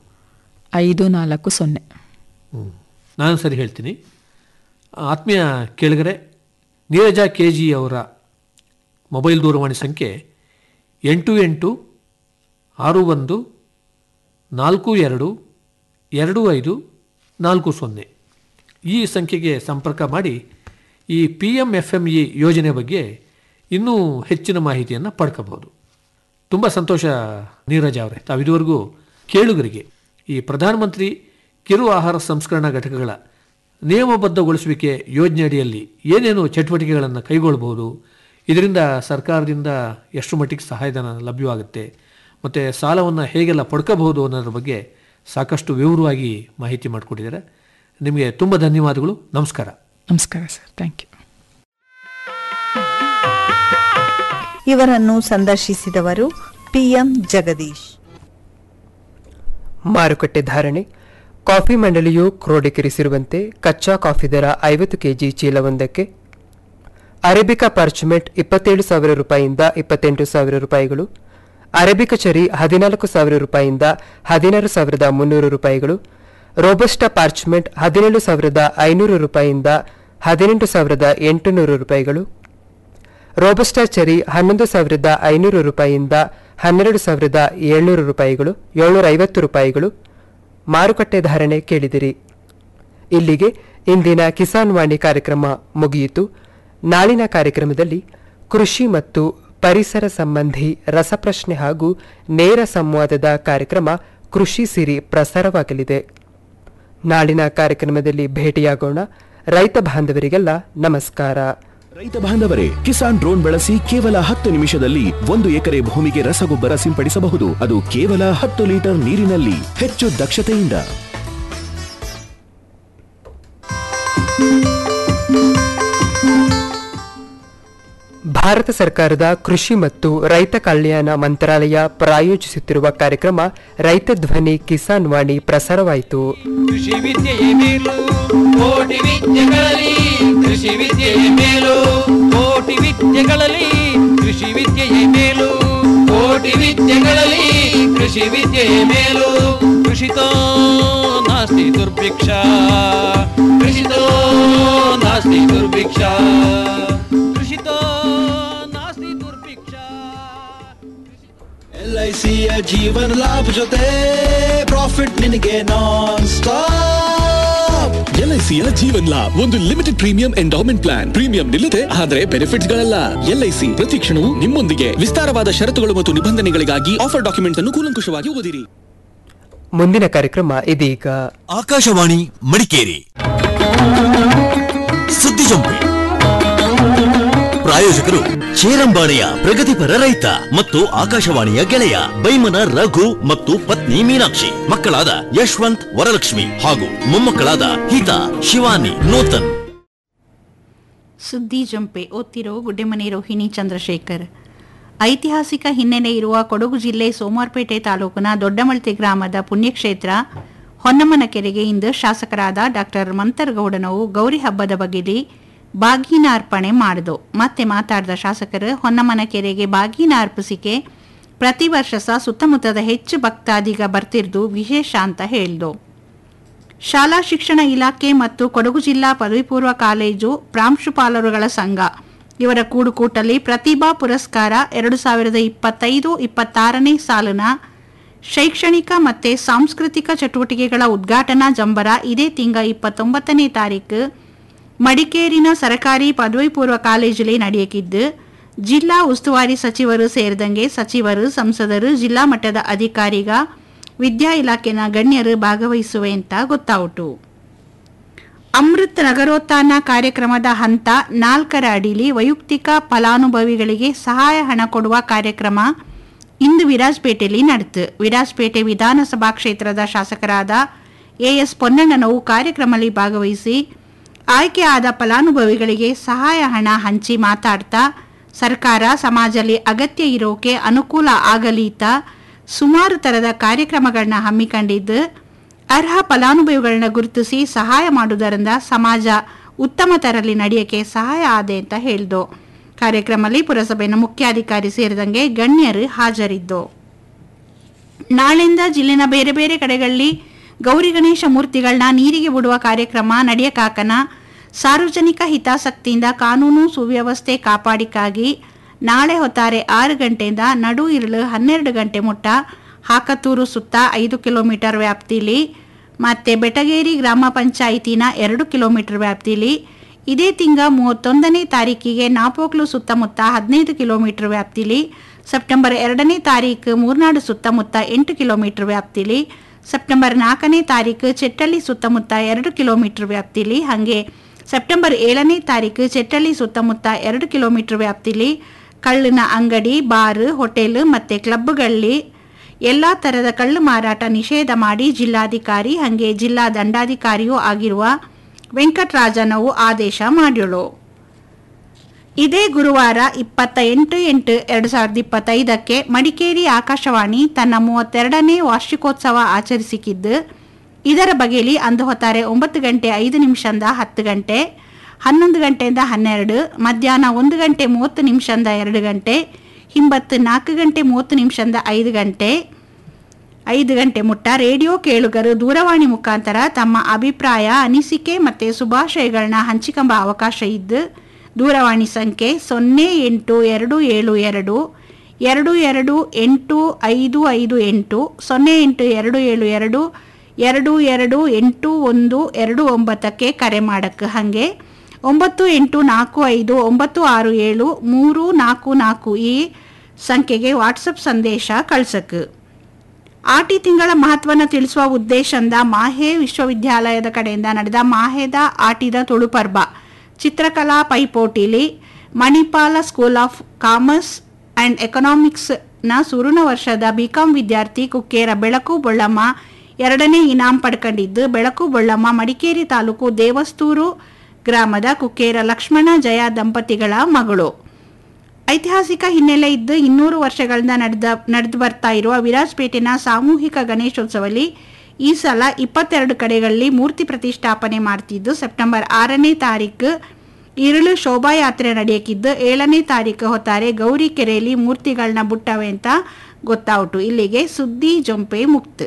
ಐದು ನಾಲ್ಕು ಸೊನ್ನೆ ಹ್ಮ್. ನಾನು ಸರಿ ಹೇಳ್ತೀನಿ ಆತ್ಮೀಯ ಕೇಳಿಗರೆ ನೀರಜ ಕೆ ಜಿ ಅವರ ಮೊಬೈಲ್ ದೂರವಾಣಿ ಸಂಖ್ಯೆ ಎಂಟು ಎಂಟು ಆರು ಒಂದು ನಾಲ್ಕು ಎರಡು ಎರಡು ಐದು ನಾಲ್ಕು ಸೊನ್ನೆ ಈ ಸಂಖ್ಯೆಗೆ ಸಂಪರ್ಕ ಮಾಡಿ ಈ P M F M E ಯೋಜನೆ ಬಗ್ಗೆ ಇನ್ನೂ ಹೆಚ್ಚಿನ ಮಾಹಿತಿಯನ್ನು ಪಡ್ಕೋಬಹುದು ತುಂಬ ಸಂತೋಷ ನೀರಜ ಅವರೇ ತಾವು ಇದುವರೆಗೂ ಕೇಳುಗರಿಗೆ ಈ ಪ್ರಧಾನಮಂತ್ರಿ ಕಿರು ಆಹಾರ ಸಂಸ್ಕರಣಾ ಘಟಕಗಳ ನಿಯಮಬದ್ಧಗೊಳಿಸುವಿಕೆ ಯೋಜನೆ ಅಡಿಯಲ್ಲಿ ಏನೇನು ಚಟುವಟಿಕೆಗಳನ್ನು ಕೈಗೊಳ್ಳಬಹುದು ಇದರಿಂದ ಸರ್ಕಾರದಿಂದ ಎಷ್ಟು ಮಟ್ಟಿಗೆ ಸಹಾಯಧನ ಲಭ್ಯವಾಗುತ್ತೆ ಮತ್ತು ಸಾಲವನ್ನು ಹೇಗೆಲ್ಲ ಪಡ್ಕೋಬಹುದು ಅನ್ನೋದ್ರ ಬಗ್ಗೆ ಸಾಕಷ್ಟು ವಿವರವಾಗಿ ಮಾಹಿತಿ ಮಾಡಿಕೊಟ್ಟಿದ್ದಾರೆ ನಿಮಗೆ ತುಂಬ ಧನ್ಯವಾದಗಳು ನಮಸ್ಕಾರ ನಮಸ್ಕಾರ ಸರ್ ಥ್ಯಾಂಕ್ ಯು ಇವರನ್ನು ಸಂದರ್ಶಿಸಿದವರು ಪಿಎಂ ಜಗದೀಶ್ ಮಾರುಕಟ್ಟೆ ಧಾರಣೆ ಕಾಫಿ ಮಂಡಳಿಯು ಕ್ರೋಢೀಕರಿಸಿರುವಂತೆ ಕಚ್ಚಾ ಕಾಫಿ ದರ ಐವತ್ತು ಕೆಜಿ ಚೀಲವೊಂದಕ್ಕೆ ಅರೇಬಿಕಾ ಪಾರ್ಚಮೆಂಟ್ ಇಪ್ಪತ್ತೇಳು ಸಾವಿರ ರೂಪಾಯಿಯಿಂದ ಇಪ್ಪತ್ತೆಂಟು ಸಾವಿರ ರೂಪಾಯಿಗಳು ಅರೇಬಿಕಾ ಚರಿ ಹದಿನಾಲ್ಕು ಸಾವಿರ ರೂಪಾಯಿಯಿಂದ ಹದಿನಾರು ಸಾವಿರದ ಮುನ್ನೂರು ರೂಪಾಯಿಗಳು ರೋಬಸ್ಟಾ ಪಾರ್ಚ್ಮೆಂಟ್ ಹದಿನೇಳು ಸಾವಿರದ ಐನೂರು ರೂಪಾಯಿಯಿಂದ ಹದಿನೆಂಟು ಸಾವಿರದ ಎಂಟುನೂರು ರೂಪಾಯಿಗಳು ರೋಬಸ್ಟಾ ಚೆರಿ ಹನ್ನೊಂದು ಸಾವಿರದ ಐನೂರು ರೂಪಾಯಿಯಿಂದ ಹನ್ನೆರಡು ಸಾವಿರದ ಏಳ್ನೂರು ರೂಪಾಯಿಗಳು ಏಳ್ನೂರ ಐವತ್ತು ರೂಪಾಯಿಗಳು ಮಾರುಕಟ್ಟೆ ಧಾರಣೆ ಕೇಳಿದಿರಿ ಇಲ್ಲಿಗೆ ಇಂದಿನ ಕಿಸಾನ್ ವಾಣಿ ಕಾರ್ಯಕ್ರಮ ಮುಗಿಯಿತು ನಾಳಿನ ಕಾರ್ಯಕ್ರಮದಲ್ಲಿ ಕೃಷಿ ಮತ್ತು ಪರಿಸರ ಸಂಬಂಧಿ ರಸಪ್ರಶ್ನೆ ಹಾಗೂ ನೇರ ಸಂವಾದದ ಕಾರ್ಯಕ್ರಮ ಕೃಷಿ ಸಿರಿ ಪ್ರಸಾರವಾಗಲಿದೆ ನಾಳಿನ ಕಾರ್ಯಕ್ರಮದಲ್ಲಿ ಭೇಟಿಯಾಗೋಣ ರೈತ ಬಾಂಧವರಿಗೆಲ್ಲ ನಮಸ್ಕಾರ ರೈತ ಬಾಂಧವರೇ ಕಿಸಾನ್ ಡ್ರೋನ್ ಬಳಸಿ ಕೇವಲ ಹತ್ತು ನಿಮಿಷದಲ್ಲಿ ಒಂದು ಎಕರೆ ಭೂಮಿಗೆ ರಸಗೊಬ್ಬರ ಸಿಂಪಡಿಸಬಹುದು ಅದು ಕೇವಲ ಹತ್ತು ಲೀಟರ್ ನೀರಿನಲ್ಲಿ ಹೆಚ್ಚು ದಕ್ಷತೆಯಿಂದ ಭಾರತ ಸರ್ಕಾರದ ಕೃಷಿ ಮತ್ತು ರೈತ ಕಲ್ಯಾಣ ಮಂತ್ರಾಲಯ ಪ್ರಾಯೋಜಿಸುತ್ತಿರುವ ಕಾರ್ಯಕ್ರಮ ರೈತ ಧ್ವನಿ ಕಿಸಾನ್ ವಾಣಿ ಪ್ರಸಾರವಾಯಿತು ಕೃಷಿ ವಿದ್ಯೆಯೇ ಮೇಲು ಕೋಟಿ ವಿದ್ಯೆಗಳಲ್ಲಿ ಕೃಷಿ ವಿದ್ಯೆಯೇ ಮೇಲು ಕೋಟಿ ವಿದ್ಯೆಗಳಲ್ಲಿ ಕೃಷಿ ವಿದ್ಯೆಯೇ ಮೇಲು ಕೋಟಿ ವಿದ್ಯೆಗಳಲ್ಲಿ ಕೃಷಿ ವಿದ್ಯೆಯೇ ಮೇಲು ಕೃಷಿತೋ ನಾಸ್ತಿ ದುರ್ಭಿಕ್ಷ ಕೃಷಿತೋ ನಾಸ್ತಿ ದುರ್ಭಿಕ್ಷ ಕೃಷಿತೋ ನಾಸ್ತಿ ದುರ್ಭಿಕ್ಷ ಎಲ್ಐಸಿಯ ಜೀವನ ಲಾಭ ಜೊತೆ ಪ್ರಾಫಿಟ್ ನಿನಗೆ ನಾನ್ ಸ್ಟಾಪ್ ಎಲ್ಐಸಿಯ ಜೀವನ್ ಲಾಭ್ ಒಂದು limited premium endowment plan premium ನಿಲ್ಲದೆ ಆದರೆ ಬೆನಿಫಿಟ್ಸ್ ಗಳಲ್ಲ ಎಲ್ಐಸಿ ಪ್ರತಿ ಕ್ಷಣವೂ ನಿಮ್ಮೊಂದಿಗೆ ವಿಸ್ತಾರವಾದ ಷರತ್ತುಗಳು ಮತ್ತು ನಿಬಂಧನೆಗಳಿಗಾಗಿ ಆಫರ್ ಡಾಕ್ಯುಮೆಂಟ್ಸ್ ಅನ್ನು ಕೂಲಂಕುಷವಾಗಿ ಓದಿರಿ ಮುಂದಿನ ಕಾರ್ಯಕ್ರಮ ಇದೀಗ ಆಕಾಶವಾಣಿ ಮಡಿಕೇರಿ ಸುದ್ದಿ ಜಂಪೆ ಪ್ರಾಯೋಜಕರು ಚೇರಂಬಾಣಿಯ ಪ್ರಗತಿಪರ ರೈತ ಮತ್ತು ಆಕಾಶವಾಣಿಯ ಗೆಳೆಯ ಬೈಮನ ರಘು ಮತ್ತು ಪತ್ನಿ ಮೀನಾಕ್ಷಿ ಮಕ್ಕಳಾದ ಯಶವಂತ್ ವರಲಕ್ಷ್ಮಿ ಹಾಗೂ ಮೊಮ್ಮಕ್ಕಳಾದ ಹಿತಾ ಶಿವಾನಿ ನೂತನ್ ಸುದ್ದಿ ಜಂಪೆ ಓದ್ತಿರೋ ಗುಡ್ಡೆಮನೆ ರೋಹಿಣಿ ಚಂದ್ರಶೇಖರ್ ಐತಿಹಾಸಿಕ ಹಿನ್ನೆಲೆ ಇರುವ ಕೊಡಗು ಜಿಲ್ಲೆ ಸೋಮಾರ್ಪೇಟೆ ತಾಲೂಕಿನ ದೊಡ್ಡಮಳ್ತೆ ಗ್ರಾಮದ ಪುಣ್ಯಕ್ಷೇತ್ರ ಹೊನ್ನಮ್ಮನ ಕೆರೆಗೆ ಇಂದು ಶಾಸಕರಾದ ಡಾಕ್ಟರ್ ಮಂತರ್ಗೌಡನವು ಗೌರಿ ಹಬ್ಬದ ಬಗೆಲಿ ಬಾಗಿನ ಅರ್ಪಣೆ ಮಾಡಿದು ಮತ್ತೆ ಮಾತಾಡಿದ ಶಾಸಕರು ಹೊನ್ನಮ್ಮನ ಕೆರೆಗೆ ಬಾಗಿನ ಅರ್ಪಿಸಿಕೆ ಪ್ರತಿ ವರ್ಷ ಸಹ ಸುತ್ತಮುತ್ತದ ಹೆಚ್ಚು ಭಕ್ತಾದಿಗ ಬರ್ತಿರ್ದು ವಿಶೇಷ ಅಂತ ಹೇಳ್ದು ಶಾಲಾ ಶಿಕ್ಷಣ ಇಲಾಖೆ ಮತ್ತು ಕೊಡಗು ಜಿಲ್ಲಾ ಪದವಿ ಪೂರ್ವ ಕಾಲೇಜು ಪ್ರಾಂಶುಪಾಲರುಗಳ ಸಂಘ ಇವರ ಕೂಡುಕೂಟಲ್ಲಿ ಪ್ರತಿಭಾ ಪುರಸ್ಕಾರ ಎರಡು ಸಾವಿರದ ಇಪ್ಪತ್ತೈದು ಇಪ್ಪತ್ತಾರನೇ ಸಾಲಿನ ಶೈಕ್ಷಣಿಕ ಮತ್ತು ಸಾಂಸ್ಕೃತಿಕ ಚಟುವಟಿಕೆಗಳ ಉದ್ಘಾಟನಾ ಜಂಬರ ಇದೇ ತಿಂಗ ಇಪ್ಪತ್ತೊಂಬತ್ತನೇ ತಾರೀಕು ಮಡಿಕೇರಿನ ಸರಕಾರಿ ಪದವಿ ಪೂರ್ವ ಕಾಲೇಜಲ್ಲಿ ನಡೆಯಕಿದ್ದು ಜಿಲ್ಲಾ ಉಸ್ತುವಾರಿ ಸಚಿವರು ಸೇರಿದಂಗೆ ಸಚಿವರು ಸಂಸದರು ಜಿಲ್ಲಾ ಮಟ್ಟದ ಅಧಿಕಾರಿಗ ವಿದ್ಯಾ ಇಲಾಖೆನ ಗಣ್ಯರು ಭಾಗವಹಿಸುವೆ ಅಂತ ಗೊತ್ತಾಯಿತು ಅಮೃತ್ ನಗರೋತ್ಥಾನ ಕಾರ್ಯಕ್ರಮದ ಹಂತ ನಾಲ್ಕರ ಅಡಿಲಿ ವೈಯಕ್ತಿಕ ಫಲಾನುಭವಿಗಳಿಗೆ ಸಹಾಯ ಹಣ ಕೊಡುವ ಕಾರ್ಯಕ್ರಮ ಇಂದು ವಿರಾಜಪೇಟೆಯಲ್ಲಿ ನಡೆತು ವಿರಾಜಪೇಟೆ ವಿಧಾನಸಭಾ ಕ್ಷೇತ್ರದ ಶಾಸಕರಾದ ಎಎಸ್ ಪೊನ್ನಣ್ಣನವು ಕಾರ್ಯಕ್ರಮದಲ್ಲಿ ಭಾಗವಹಿಸಿ ಆಯ್ಕೆಯಾದ ಫಲಾನುಭವಿಗಳಿಗೆ ಸಹಾಯ ಹಣ ಹಂಚಿ ಮಾತಾಡ್ತಾ ಸರ್ಕಾರ ಸಮಾಜದಲ್ಲಿ ಅಗತ್ಯ ಇರೋಕೆ ಅನುಕೂಲ ಆಗಲೀತ ಸುಮಾರು ಥರದ ಕಾರ್ಯಕ್ರಮಗಳನ್ನ ಹಮ್ಮಿಕೊಂಡಿದ್ದು ಅರ್ಹ ಫಲಾನುಭವಿಗಳನ್ನ ಗುರುತಿಸಿ ಸಹಾಯ ಮಾಡುವುದರಿಂದ ಸಮಾಜ ಉತ್ತಮ ತರಲ್ಲಿ ನಡೆಯಕ್ಕೆ ಸಹಾಯ ಆದೆ ಅಂತ ಹೇಳ್ದು ಕಾರ್ಯಕ್ರಮದಲ್ಲಿ ಪುರಸಭೆಯ ಮುಖ್ಯಾಧಿಕಾರಿ ಸೇರಿದಂಗೆ ಗಣ್ಯರು ಹಾಜರಿದ್ದು ನಾಳೆಯಿಂದ ಜಿಲ್ಲೆನ ಬೇರೆ ಬೇರೆ ಕಡೆಗಳಲ್ಲಿ ಗೌರಿ ಗಣೇಶ ಮೂರ್ತಿಗಳನ್ನ ನೀರಿಗೆ ಬಿಡುವ ಕಾರ್ಯಕ್ರಮ ನಡೆಯಕಾಕನ ಸಾರ್ವಜನಿಕ ಹಿತಾಸಕ್ತಿಯಿಂದ ಕಾನೂನು ಸುವ್ಯವಸ್ಥೆ ಕಾಪಾಡಿಕಾಗಿ ನಾಳೆ ಹೊತ್ತಾರೆ ಆರು ಗಂಟೆಯಿಂದ ನಡು ಇರಳು ಹನ್ನೆರಡು ಗಂಟೆ ಮುಟ್ಟ ಹಾಕತೂರು ಸುತ್ತ ಐದು ಕಿಲೋಮೀಟರ್ ವ್ಯಾಪ್ತಿಲಿ ಮತ್ತು ಬೆಟಗೇರಿ ಗ್ರಾಮ ಪಂಚಾಯಿತಿನ ಎರಡು ಕಿಲೋಮೀಟರ್ ವ್ಯಾಪ್ತಿಲಿ ಇದೇ ತಿಂಗ ಮೂವತ್ತೊಂದನೇ ತಾರೀಕಿಗೆ ನಾಪೋಕ್ಲು ಸುತ್ತಮುತ್ತ ಹದಿನೈದು ಕಿಲೋಮೀಟರ್ ವ್ಯಾಪ್ತಿಲಿ ಸೆಪ್ಟೆಂಬರ್ ಎರಡನೇ ತಾರೀಕು ಮೂರ್ನಾಡು ಸುತ್ತಮುತ್ತ ಎಂಟು ಕಿಲೋಮೀಟರ್ ವ್ಯಾಪ್ತಿಲಿ ಸೆಪ್ಟೆಂಬರ್ ನಾಲ್ಕನೇ ತಾರೀಕು ಚೆಟ್ಟಳ್ಳಿ ಸುತ್ತಮುತ್ತ ಎರಡು ಕಿಲೋಮೀಟರ್ ವ್ಯಾಪ್ತಿಲಿ ಹಾಗೆ ಸೆಪ್ಟೆಂಬರ್ ಏಳನೇ ತಾರೀಕು ಚೆಟ್ಟಳ್ಳಿ ಸುತ್ತಮುತ್ತ ಎರಡು ಕಿಲೋಮೀಟರ್ ವ್ಯಾಪ್ತಿಲಿ ಕಳ್ಳಿನ ಅಂಗಡಿ ಬಾರ್ ಹೋಟೆಲ್ ಮತ್ತು ಕ್ಲಬ್ಗಳಲ್ಲಿ ಎಲ್ಲ ಥರದ ಕಳ್ಳು ಮಾರಾಟ ನಿಷೇಧ ಮಾಡಿ ಜಿಲ್ಲಾಧಿಕಾರಿ ಹಾಗೆ ಜಿಲ್ಲಾ ದಂಡಾಧಿಕಾರಿಯೂ ಆಗಿರುವ ವೆಂಕಟರಾಜನವು ಆದೇಶ ಮಾಡ್ಯಳು ಇದೇ ಗುರುವಾರ ಇಪ್ಪತ್ತ ಎಂಟು ಎಂಟು ಎರಡು ಸಾವಿರದ ಇಪ್ಪತ್ತೈದಕ್ಕೆ ಮಡಿಕೇರಿ ಆಕಾಶವಾಣಿ ತನ್ನ ಮೂವತ್ತೆರಡನೇ ವಾರ್ಷಿಕೋತ್ಸವ ಆಚರಿಸಿಕಿದ್ದು ಇದರ ಬಗೆಯಲ್ಲಿ ಅಂದು ಹೊತ್ತಾರೆ ಒಂಬತ್ತು ಗಂಟೆ ಐದು ನಿಮಿಷದಿಂದ ಹತ್ತು ಗಂಟೆ ಹನ್ನೊಂದು ಗಂಟೆಯಿಂದ ಹನ್ನೆರಡು ಮಧ್ಯಾಹ್ನ ಒಂದು ಗಂಟೆ ಮೂವತ್ತು ನಿಮಿಷದಿಂದ ಎರಡು ಗಂಟೆ ಹಿಂಬತ್ತು ನಾಲ್ಕು ಗಂಟೆ ಮೂವತ್ತು ನಿಮಿಷದಿಂದ ಐದು ಗಂಟೆ ಐದು ಗಂಟೆ ಮುಟ್ಟ ರೇಡಿಯೋ ಕೇಳುಗರು ದೂರವಾಣಿ ಮುಖಾಂತರ ತಮ್ಮ ಅಭಿಪ್ರಾಯ ಅನಿಸಿಕೆ ಮತ್ತು ಶುಭಾಶಯಗಳನ್ನ ಹಂಚಿಕೊಂಬ ಅವಕಾಶ ಇದ್ದು ದೂರವಾಣಿ ಸಂಖ್ಯೆ ಸೊನ್ನೆ ಎಂಟು ಎರಡು ಏಳು ಎರಡು ಎರಡು ಎರಡು ಎಂಟು ಐದು ಐದು ಎಂಟು ಸೊನ್ನೆ ಎಂಟು ಎರಡು ಏಳು ಎರಡು ಎರಡು ಎರಡು ಎಂಟು ಒಂದು ಎರಡು ಒಂಬತ್ತಕ್ಕೆ ಕರೆ ಮಾಡಕ್ಕೆ ಹಾಗೆ ಒಂಬತ್ತು ಎಂಟು ನಾಲ್ಕು ಐದು ಒಂಬತ್ತು ಆರು ಏಳು ಮೂರು ನಾಲ್ಕು ನಾಲ್ಕು ಈ ಸಂಖ್ಯೆಗೆ ವಾಟ್ಸಪ್ ಸಂದೇಶ ಕಳ್ಸಕ್ಕೆ ಆಟಿ ತಿಂಗಳ ಮಹತ್ವನ ತಿಳಿಸುವ ಉದ್ದೇಶದಿಂದ ಮಾಹೆ ವಿಶ್ವವಿದ್ಯಾಲಯದ ಕಡೆಯಿಂದ ನಡೆದ ಮಾಹೆದ ಆಟಿದ ತುಳುಪರ್ಬ ಚಿತ್ರಕಲಾ ಪೈಪೋಟಿಲಿ Manipal school of commerce and ಎಕನಾಮಿಕ್ಸ್ನ ಸುರುಣ ವರ್ಷದ ಬಿಕಾಂ ವಿದ್ಯಾರ್ಥಿ ಕುಕ್ಕೇರ ಬೆಳಕು ಬೊಳ್ಳಮ್ಮ ಎರಡನೇ ಇನಾಮ್ ಪಡ್ಕೊಂಡಿದ್ದು ಬೆಳಕು ಬೊಳ್ಳಮ್ಮ ಮಡಿಕೇರಿ ತಾಲೂಕು ದೇವಸ್ತೂರು ಗ್ರಾಮದ ಕುಕ್ಕೇರ ಲಕ್ಷ್ಮಣ ಜಯ ದಂಪತಿಗಳ ಮಗಳು ಐತಿಹಾಸಿಕ ಹಿನ್ನೆಲೆ ಇದ್ದು ಇನ್ನೂರು ವರ್ಷಗಳಿಂದ ನಡೆದ ನಡೆದು ಬರ್ತಾ ಇರುವ ವಿರಾಜಪೇಟೆನ ಸಾಮೂಹಿಕ ಗಣೇಶೋತ್ಸವದಲ್ಲಿ ಈ ಸಲ ಇಪ್ಪತ್ತೆರಡು ಕಡೆಗಳಲ್ಲಿ ಮೂರ್ತಿ ಪ್ರತಿಷ್ಠಾಪನೆ ಮಾಡ್ತಿದ್ದು ಸೆಪ್ಟೆಂಬರ್ ಆರನೇ ತಾರೀಕು ಇರುಳು ಶೋಭಾಯಾತ್ರೆ ನಡೆಯಕ್ಕಿದ್ದು ಏಳನೇ ತಾರೀಕು ಹೊತ್ತಾರೆ ಗೌರಿ ಕೆರೆಯಲ್ಲಿ ಮೂರ್ತಿಗಳನ್ನ ಬುಟ್ಟವೆ ಅಂತ ಗೊತ್ತಾಯಿತು ಇಲ್ಲಿಗೆ ಸುದ್ದಿ ಜೊಂಪೆ ಮುಕ್ತ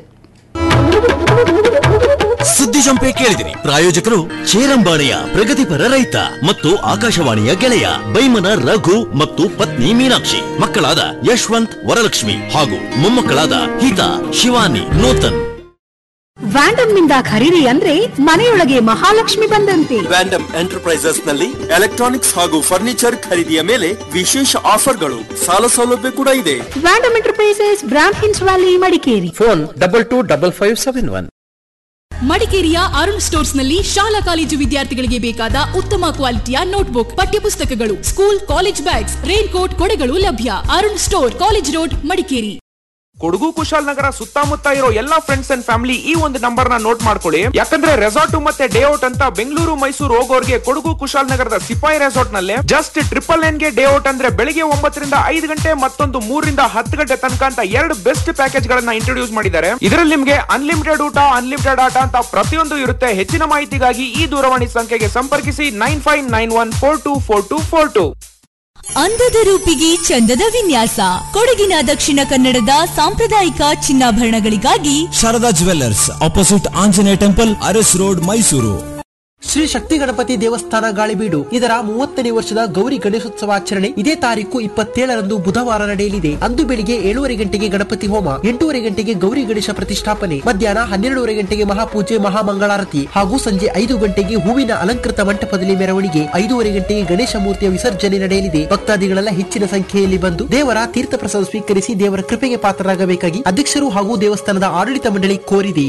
ಸುದ್ದಿ ಜಂಪೆ ಕೇಳಿದಿರಿ ಪ್ರಾಯೋಜಕರು ಚೇರಂಬಾಣಿಯ ಪ್ರಗತಿಪರ ರೈತ ಮತ್ತು ಆಕಾಶವಾಣಿಯ ಗೆಳೆಯ ಬೈಮನ ರಘು ಮತ್ತು ಪತ್ನಿ ಮೀನಾಕ್ಷಿ ಮಕ್ಕಳಾದ ಯಶವಂತ್ ವರಲಕ್ಷ್ಮಿ ಹಾಗೂ ಮೊಮ್ಮಕ್ಕಳಾದ ಹಿತಾ ಶಿವಾನಿ ನೂತನ್ ವ್ಯಾಂಡಮ್ ನಿಂದ ಖರೀದಿ ಅಂದ್ರೆ ಮನೆಯೊಳಗೆ ಮಹಾಲಕ್ಷ್ಮಿ ಬಂದಂತೆ ವ್ಯಾಂಡಮ್ ಎಂಟರ್ಪ್ರೈಸಸ್ ನಲ್ಲಿ ಎಲೆಕ್ಟ್ರಾನಿಕ್ಸ್ ಹಾಗೂ ಫರ್ನಿಚರ್ ಖರೀದಿಯ ಮೇಲೆ ವಿಶೇಷ ಆಫರ್ಗಳು ಸಾಲ ಸೌಲಭ್ಯ ಕೂಡ ಇದೆ ವ್ಯಾಂಡಮ್ ಎಂಟರ್ಪ್ರೈಸಸ್ ಬ್ರಾಂಡ್ ಹಿನ್ಸ್ valley Madikeri phone double two double five seven one ಮಡಿಕೇರಿಯ ಅರುಣ್ ಸ್ಟೋರ್ಸ್ ನಲ್ಲಿ ಶಾಲಾ ಕಾಲೇಜು ವಿದ್ಯಾರ್ಥಿಗಳಿಗೆ ಬೇಕಾದ ಉತ್ತಮ ಕ್ವಾಲಿಟಿಯ ನೋಟ್ಬುಕ್ ಪಠ್ಯಪುಸ್ತಕಗಳು school college bags rain coat ಕೊಡೆಗಳು ಲಭ್ಯ Arun store college road Madikeri Kodagu Kushalanagara ಸುತ್ತಮುತ್ತ ಇರೋ ಎಲ್ಲಾ ಫ್ರೆಂಡ್ಸ್ ಅಂಡ್ ಫ್ಯಾಮಿಲಿ ಈ ಒಂದು ನಂಬರ್ ನ ನೋಟ್ ಮಾಡ್ಕೊಳ್ಳಿ ಯಾಕಂದ್ರೆ ರೆಸಾರ್ಟ್ ಮತ್ತೆ ಡೇ ಔಟ್ ಅಂತ ಬೆಂಗಳೂರು ಮೈಸೂರು ಹೋಗೋರ್ಗೆ ಕೊಡಗು ಕುಶಾಲನಗರದ ಸಿಪಾಯಿ ರೆಸಾರ್ಟ್ ನಲ್ಲಿ ಜಸ್ಟ್ ಟ್ರಿಪಲ್ ಎನ್ ಗೆ ಡೇ ಔಟ್ ಅಂದ್ರೆ ಬೆಳಿಗ್ಗೆ ಒಂಬತ್ತರಿಂದ ಐದು ಗಂಟೆ ಮತ್ತೊಂದು ಮೂರರಿಂದ ಹತ್ತು ಗಂಟೆ ತನಕ ಅಂತ ಎರಡು ಬೆಸ್ಟ್ ಪ್ಯಾಕೇಜ್ ಗಳನ್ನ ಇಂಟ್ರೊಡ್ಯೂಸ್ ಮಾಡಿದ್ದಾರೆ ಇದರಲ್ಲಿ ನಿಮ್ಗೆ ಅನ್ಲಿಮಿಟೆಡ್ ಊಟ ಅನ್ಲಿಮಿಟೆಡ್ ಆಟ ಅಂತ ಪ್ರತಿಯೊಂದು ಇರುತ್ತೆ ಹೆಚ್ಚಿನ ಮಾಹಿತಿಗಾಗಿ ಈ ದೂರವಾಣಿ ಸಂಖ್ಯೆಗೆ ಸಂಪರ್ಕಿಸಿ nine five nine one four two four two four two ಅಂದದ ರೂಪಿಗೆ ಚಂದದ ವಿನ್ಯಾಸ ಕೊಡಗಿನ ದಕ್ಷಿಣ ಕನ್ನಡದ ಸಾಂಪ್ರದಾಯಿಕ ಚಿನ್ನಾಭರಣಗಳಿಗಾಗಿ Sharada jewellers opposite Anjaneya temple Aras road Mysuru Shri Shakti Ganapati ದೇವಸ್ಥಾನ ಗಾಳಿಬೀಡು ಇದರ ಮೂವತ್ತನೇ ವರ್ಷದ ಗೌರಿ ಗಣೇಶೋತ್ಸವಾಚರಣೆ ಇದೇ ತಾರೀಕು ಇಪ್ಪತ್ತೇಳರಂದು ಬುಧವಾರ ನಡೆಯಲಿದೆ ಅಂದು ಬೆಳಿಗ್ಗೆ ಏಳುವರೆ ಗಂಟೆಗೆ ಗಣಪತಿ ಹೋಮ ಎಂಟೂವರೆ ಗಂಟೆಗೆ ಗೌರಿ ಗಣೇಶ ಪ್ರತಿಷ್ಠಾಪನೆ ಮಧ್ಯಾಹ್ನ ಹನ್ನೆರಡೂವರೆ ಗಂಟೆಗೆ ಮಹಾಪೂಜೆ ಮಹಾಮಂಗಳಾರತಿ ಹಾಗೂ ಸಂಜೆ ಐದು ಗಂಟೆಗೆ ಹೂವಿನ ಅಲಂಕೃತ ಮಂಟಪದಲ್ಲಿ ಮೆರವಣಿಗೆ ಐದೂವರೆ ಗಂಟೆಗೆ ಗಣೇಶ ಮೂರ್ತಿಯ ವಿಸರ್ಜನೆ ನಡೆಯಲಿದೆ ಭಕ್ತಾದಿಗಳೆಲ್ಲ ಹೆಚ್ಚಿನ ಸಂಖ್ಯೆಯಲ್ಲಿ ಬಂದು ದೇವರ ತೀರ್ಥ ಪ್ರಸಾದ ಸ್ವೀಕರಿಸಿ ದೇವರ ಕೃಪೆಗೆ ಪಾತ್ರರಾಗಬೇಕಾಗಿ ಅಧ್ಯಕ್ಷರು ಹಾಗೂ ದೇವಸ್ಥಾನದ ಆಡಳಿತ ಮಂಡಳಿ ಕೋರಿದೆ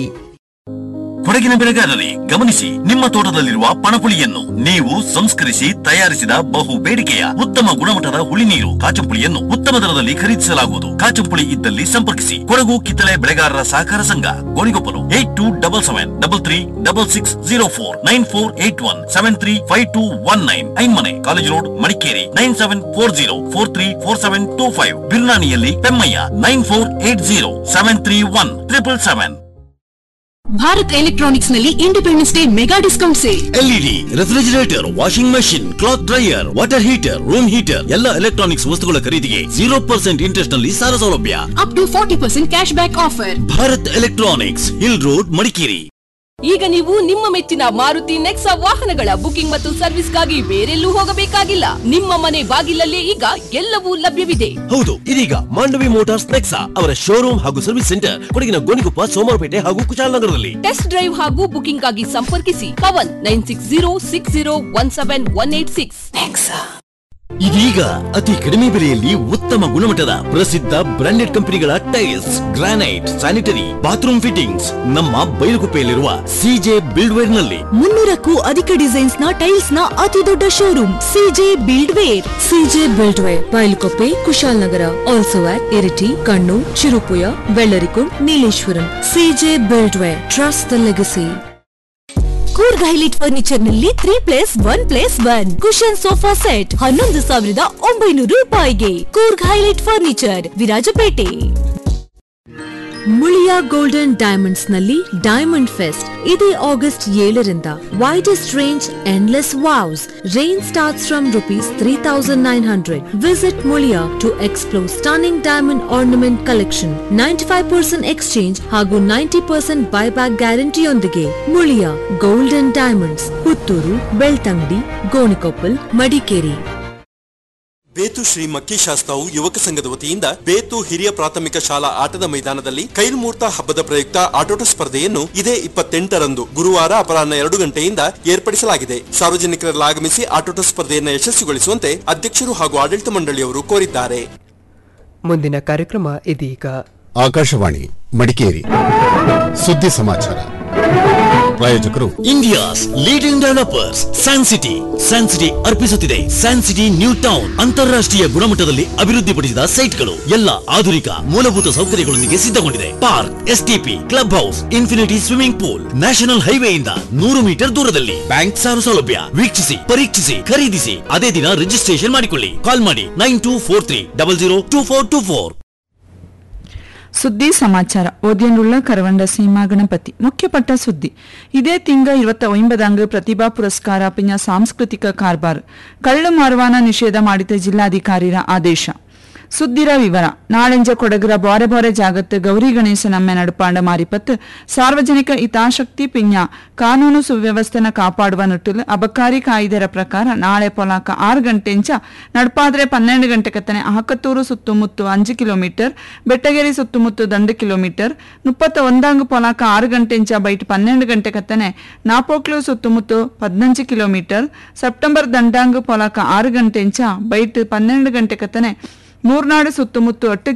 ಕೊಡಗಿನ ಬೆಳೆಗಾರರೇ ಗಮನಿಸಿ ನಿಮ್ಮ ತೋಟದಲ್ಲಿರುವ ಪಣಪುಳಿಯನ್ನು ನೀವು ಸಂಸ್ಕರಿಸಿ ತಯಾರಿಸಿದ ಬಹು ಬೇಡಿಕೆಯ ಉತ್ತಮ ಗುಣಮಟ್ಟದ ಹುಳಿ ನೀರು ಕಾಚಂಪುಳಿಯನ್ನು ಉತ್ತಮ ದರದಲ್ಲಿ ಖರೀದಿಸಲಾಗುವುದು ಕಾಚಂಪುಳಿ ಇದ್ದಲ್ಲಿ ಸಂಪರ್ಕಿಸಿ ಕೊಡಗು ಕಿತ್ತಳೆ ಬೆಳೆಗಾರರ ಸಹಕಾರ ಸಂಘ Gonikoppal eight two double seven double three double six zero four nine four eight one seven three five two one nine Ainmane college road Madikeri nine seven four zero four three four seven two five ಬಿರ್ನಾಣಿಯಲ್ಲಿ Pemmaiah nine four eight zero seven three one triple seven Bharat electronics ನಲ್ಲಿ independence day mega discount sale LED refrigerator washing machine cloth dryer water heater room heater ಎಲ್ಲ electronics ವಸ್ತುಗಳ ಖರೀದಿಗೆ zero percent interest ನಲ್ಲಿ ಸಾಲ ಸೌಲಭ್ಯ up to forty percent cash back offer Bharat electronics hill road Madikeri ಈಗ ನೀವು ನಿಮ್ಮ ಮೆಚ್ಚಿನ ಮಾರುತಿ ನೆಕ್ಸಾ ವಾಹನಗಳ ಬುಕಿಂಗ್ ಮತ್ತು ಸರ್ವಿಸ್ಗಾಗಿ ಬೇರೆಲ್ಲೂ ಹೋಗಬೇಕಾಗಿಲ್ಲ ನಿಮ್ಮ ಮನೆ ಬಾಗಿಲಲ್ಲೇ ಈಗ ಎಲ್ಲವೂ ಲಭ್ಯವಿದೆ ಹೌದು ಇದೀಗ ಮಾಂಡವಿ ಮೋಟಾರ್ಸ್ ನೆಕ್ಸಾ ಅವರ ಶೋರೂಮ್ ಹಾಗೂ ಸರ್ವಿಸ್ ಸೆಂಟರ್ ಕೊಡಗಿನ ಗೋಣಿಕೊಪ್ಪ ಸೋಮವಾರಪೇಟೆ ಹಾಗೂ ಕುಶಾಲನಗರದಲ್ಲಿ ಟೆಸ್ಟ್ ಡ್ರೈವ್ ಹಾಗೂ ಬುಕಿಂಗ್ ಗಾಗಿ ಸಂಪರ್ಕಿಸಿ Pavan nine six zero six zero one seven one eight six ಇದೀಗ ಅತಿ ಕಡಿಮೆ ಬೆಲೆಯಲ್ಲಿ ಉತ್ತಮ ಗುಣಮಟ್ಟದ ಪ್ರಸಿದ್ಧ ಬ್ರಾಂಡೆಡ್ ಕಂಪನಿಗಳ tiles granite sanitary bathroom fittings ನಮ್ಮ ಬೈಲುಗುಪ್ಪೆಯಲ್ಲಿರುವ ಸಿಜೆ ಬಿಲ್ಡ್ವೇರ್ ನಲ್ಲಿ ಮುನ್ನೂರಕ್ಕೂ ಅಧಿಕ ಡಿಸೈನ್ಸ್ ನ ಟೈಲ್ಸ್ ನ ಅತಿ ದೊಡ್ಡ showroom CJ build ware CJ build ware Bylakuppe Kushalanagara also at Iritty Kannur Cherupuzha Vellarikundu Nileshwaram CJ build ware trust the legacy Coorg highlight furniture ನಲ್ಲಿ three place one place one cushion sofa set ಹನ್ನೊಂದು ಸಾವಿರದ ಒಂಬೈನೂರು ರೂಪಾಯಿಗೆ Coorg highlight furniture Virajpet Mulia golden diamonds ನಲ್ಲಿ ಡೈಮಂಡ್ ಫೆಸ್ಟ್ ಇದೇ August ಏಳರಿಂದ widest range endless wows range starts from rupees three thousand nine hundred visit Mulia to explore stunning diamond ornament collection ninety five percent exchange ಹಾಗೂ ninety percent buyback ಗ್ಯಾರಂಟಿಯೊಂದಿಗೆ Mulia golden diamonds Puttur Belthangady Gonikoppal Madikeri ಬೇತು ಶ್ರೀ ಮಕ್ಕಿಶಾಸ್ತ್ರವು ಯುವಕ ಸಂಘದ ವತಿಯಿಂದ ಬೇತು ಹಿರಿಯ ಪ್ರಾಥಮಿಕ ಶಾಲಾ ಆಟದ ಮೈದಾನದಲ್ಲಿ ಕೈಲ್ಮೂರ್ತ ಹಬ್ಬದ ಪ್ರಯುಕ್ತ ಆಟೋಟ ಸ್ಪರ್ಧೆಯನ್ನು ಇದೇ ಇಪ್ಪತ್ತೆಂಟರಂದು ಗುರುವಾರ ಅಪರಾಹ್ನ ಎರಡು ಗಂಟೆಯಿಂದ ಏರ್ಪಡಿಸಲಾಗಿದೆ ಸಾರ್ವಜನಿಕರೆಲ್ಲ ಆಗಮಿಸಿ ಆಟೋಟ ಸ್ಪರ್ಧೆಯನ್ನು ಯಶಸ್ವಿಗೊಳಿಸುವಂತೆ ಅಧ್ಯಕ್ಷರು ಹಾಗೂ ಆಡಳಿತ ಮಂಡಳಿಯವರು ಕೋರಿದ್ದಾರೆ ಮುಂದಿನ ಕಾರ್ಯಕ್ರಮ ಇದೀಗ ಆಕಾಶವಾಣಿ ಮಡಿಕೇರಿ ಸುದ್ದಿ ಸಮಾಚಾರ ಪ್ರಾಯೋಜಕರು India's leading developers San City San City ಅರ್ಪಿಸುತ್ತಿದೆ ಸ್ಯಾನ್ ಸಿಟಿ ನ್ಯೂ ಟೌನ್ ಅಂತಾರಾಷ್ಟ್ರೀಯ ಗುಣಮಟ್ಟದಲ್ಲಿ ಅಭಿವೃದ್ಧಿಪಡಿಸಿದ ಸೈಟ್ಗಳು ಎಲ್ಲ ಆಧುನಿಕ ಮೂಲಭೂತ ಸೌಕರ್ಯಗಳೊಂದಿಗೆ ಸಿದ್ಧಗೊಂಡಿದೆ park STP club house infinity swimming pool national ಹೈವೇಯಿಂದ ನೂರು ಮೀಟರ್ ದೂರದಲ್ಲಿ ಬ್ಯಾಂಕ್ ಸಾಲ ಸೌಲಭ್ಯ ವೀಕ್ಷಿಸಿ ಪರೀಕ್ಷಿಸಿ ಖರೀದಿಸಿ ಅದೇ ದಿನ ರಿಜಿಸ್ಟ್ರೇಷನ್ ಮಾಡಿಕೊಳ್ಳಿ ಕಾಲ್ ಮಾಡಿ nine two four three double zero two four two four ಸುದ್ದಿ ಸಮಾಚಾರ ಓದಿಯನ್ನುಳ್ಳ ಕರವಂಡ ಸೀಮಾ ಗಣಪತಿ ಮುಖ್ಯಪಟ್ಟ ಸುದ್ದಿ ಇದೇ ತಿಂಗ ಇವತ್ತ ಒಂಬದಂಗ ಪ್ರತಿಭಾ ಪುರಸ್ಕಾರ ಪಿಂಜ ಸಾಂಸ್ಕೃತಿಕ ಕಾರ್ಬಾರ್ ಕಳ್ಳು ಮಾರುವಾನ ನಿಷೇಧ ಮಾಡಿದ ಜಿಲ್ಲಾಧಿಕಾರಿರ ಆದೇಶ ಸುದ್ದಿರ ವಿವರ ನಾಳೆಂಜ ಕೊಡಗರ ಬಾರೆ ಬಾರೆ ಜಾಗತ್ತು ಗೌರಿ ಗಣೇಶ ನಮ್ಮೆ ನಡುಪಾಂಡ ಮಾರಿಪತ್ತು ಸಾರ್ವಜನಿಕ ಹಿತಾಸಕ್ತಿ ಪಿಂಜ ಕಾನೂನು ಸುವ್ಯವಸ್ಥೆನ ಕಾಪಾಡುವ ನಿಟ್ಟಿಲು ಅಬಕಾರಿ ಕಾಯ್ದೆರ ಪ್ರಕಾರ ನಾಳೆ ಪೊಲಾಕ ಆರು ಗಂಟೆಂಚ ನಡ್ಪಾದ್ರೆ ಪನ್ನೆರಡು ಗಂಟೆ ಕತ್ತನೆ ಆಕತ್ತೂರು ಸುತ್ತಮುತ್ತ ಅಂಜು ಕಿಲೋಮೀಟರ್ ಬೆಟ್ಟಗೆರೆ ಸುತ್ತಮುತ್ತ ದಂಡು ಕಿಲೋಮೀಟರ್ ಮುಪ್ಪತ್ತ ಒಂದಾಂಗು ಪೊಲಾಕ ಆರು ಗಂಟೆಂಚ ಬೈಟ್ ಪನ್ನೆರಡು ಗಂಟೆ ಕತ್ತನೆ ನಾಪೋಕ್ಲು ಸುತ್ತಮುತ್ತ ಪದ್ನಂಚು ಕಿಲೋಮೀಟರ್ ಸೆಪ್ಟೆಂಬರ್ ದಂಡಾಂಗು ಪೊಲಾಕ ಆರು ಗಂಟೆಂಚ ಬೈಟ್ ಪನ್ನೆರಡು ಗಂಟೆ ಕತ್ತನೆ ಮೂರ್ನಾಡು ಸುತ್ತಮುತ್ತ ಒಟ್ಟು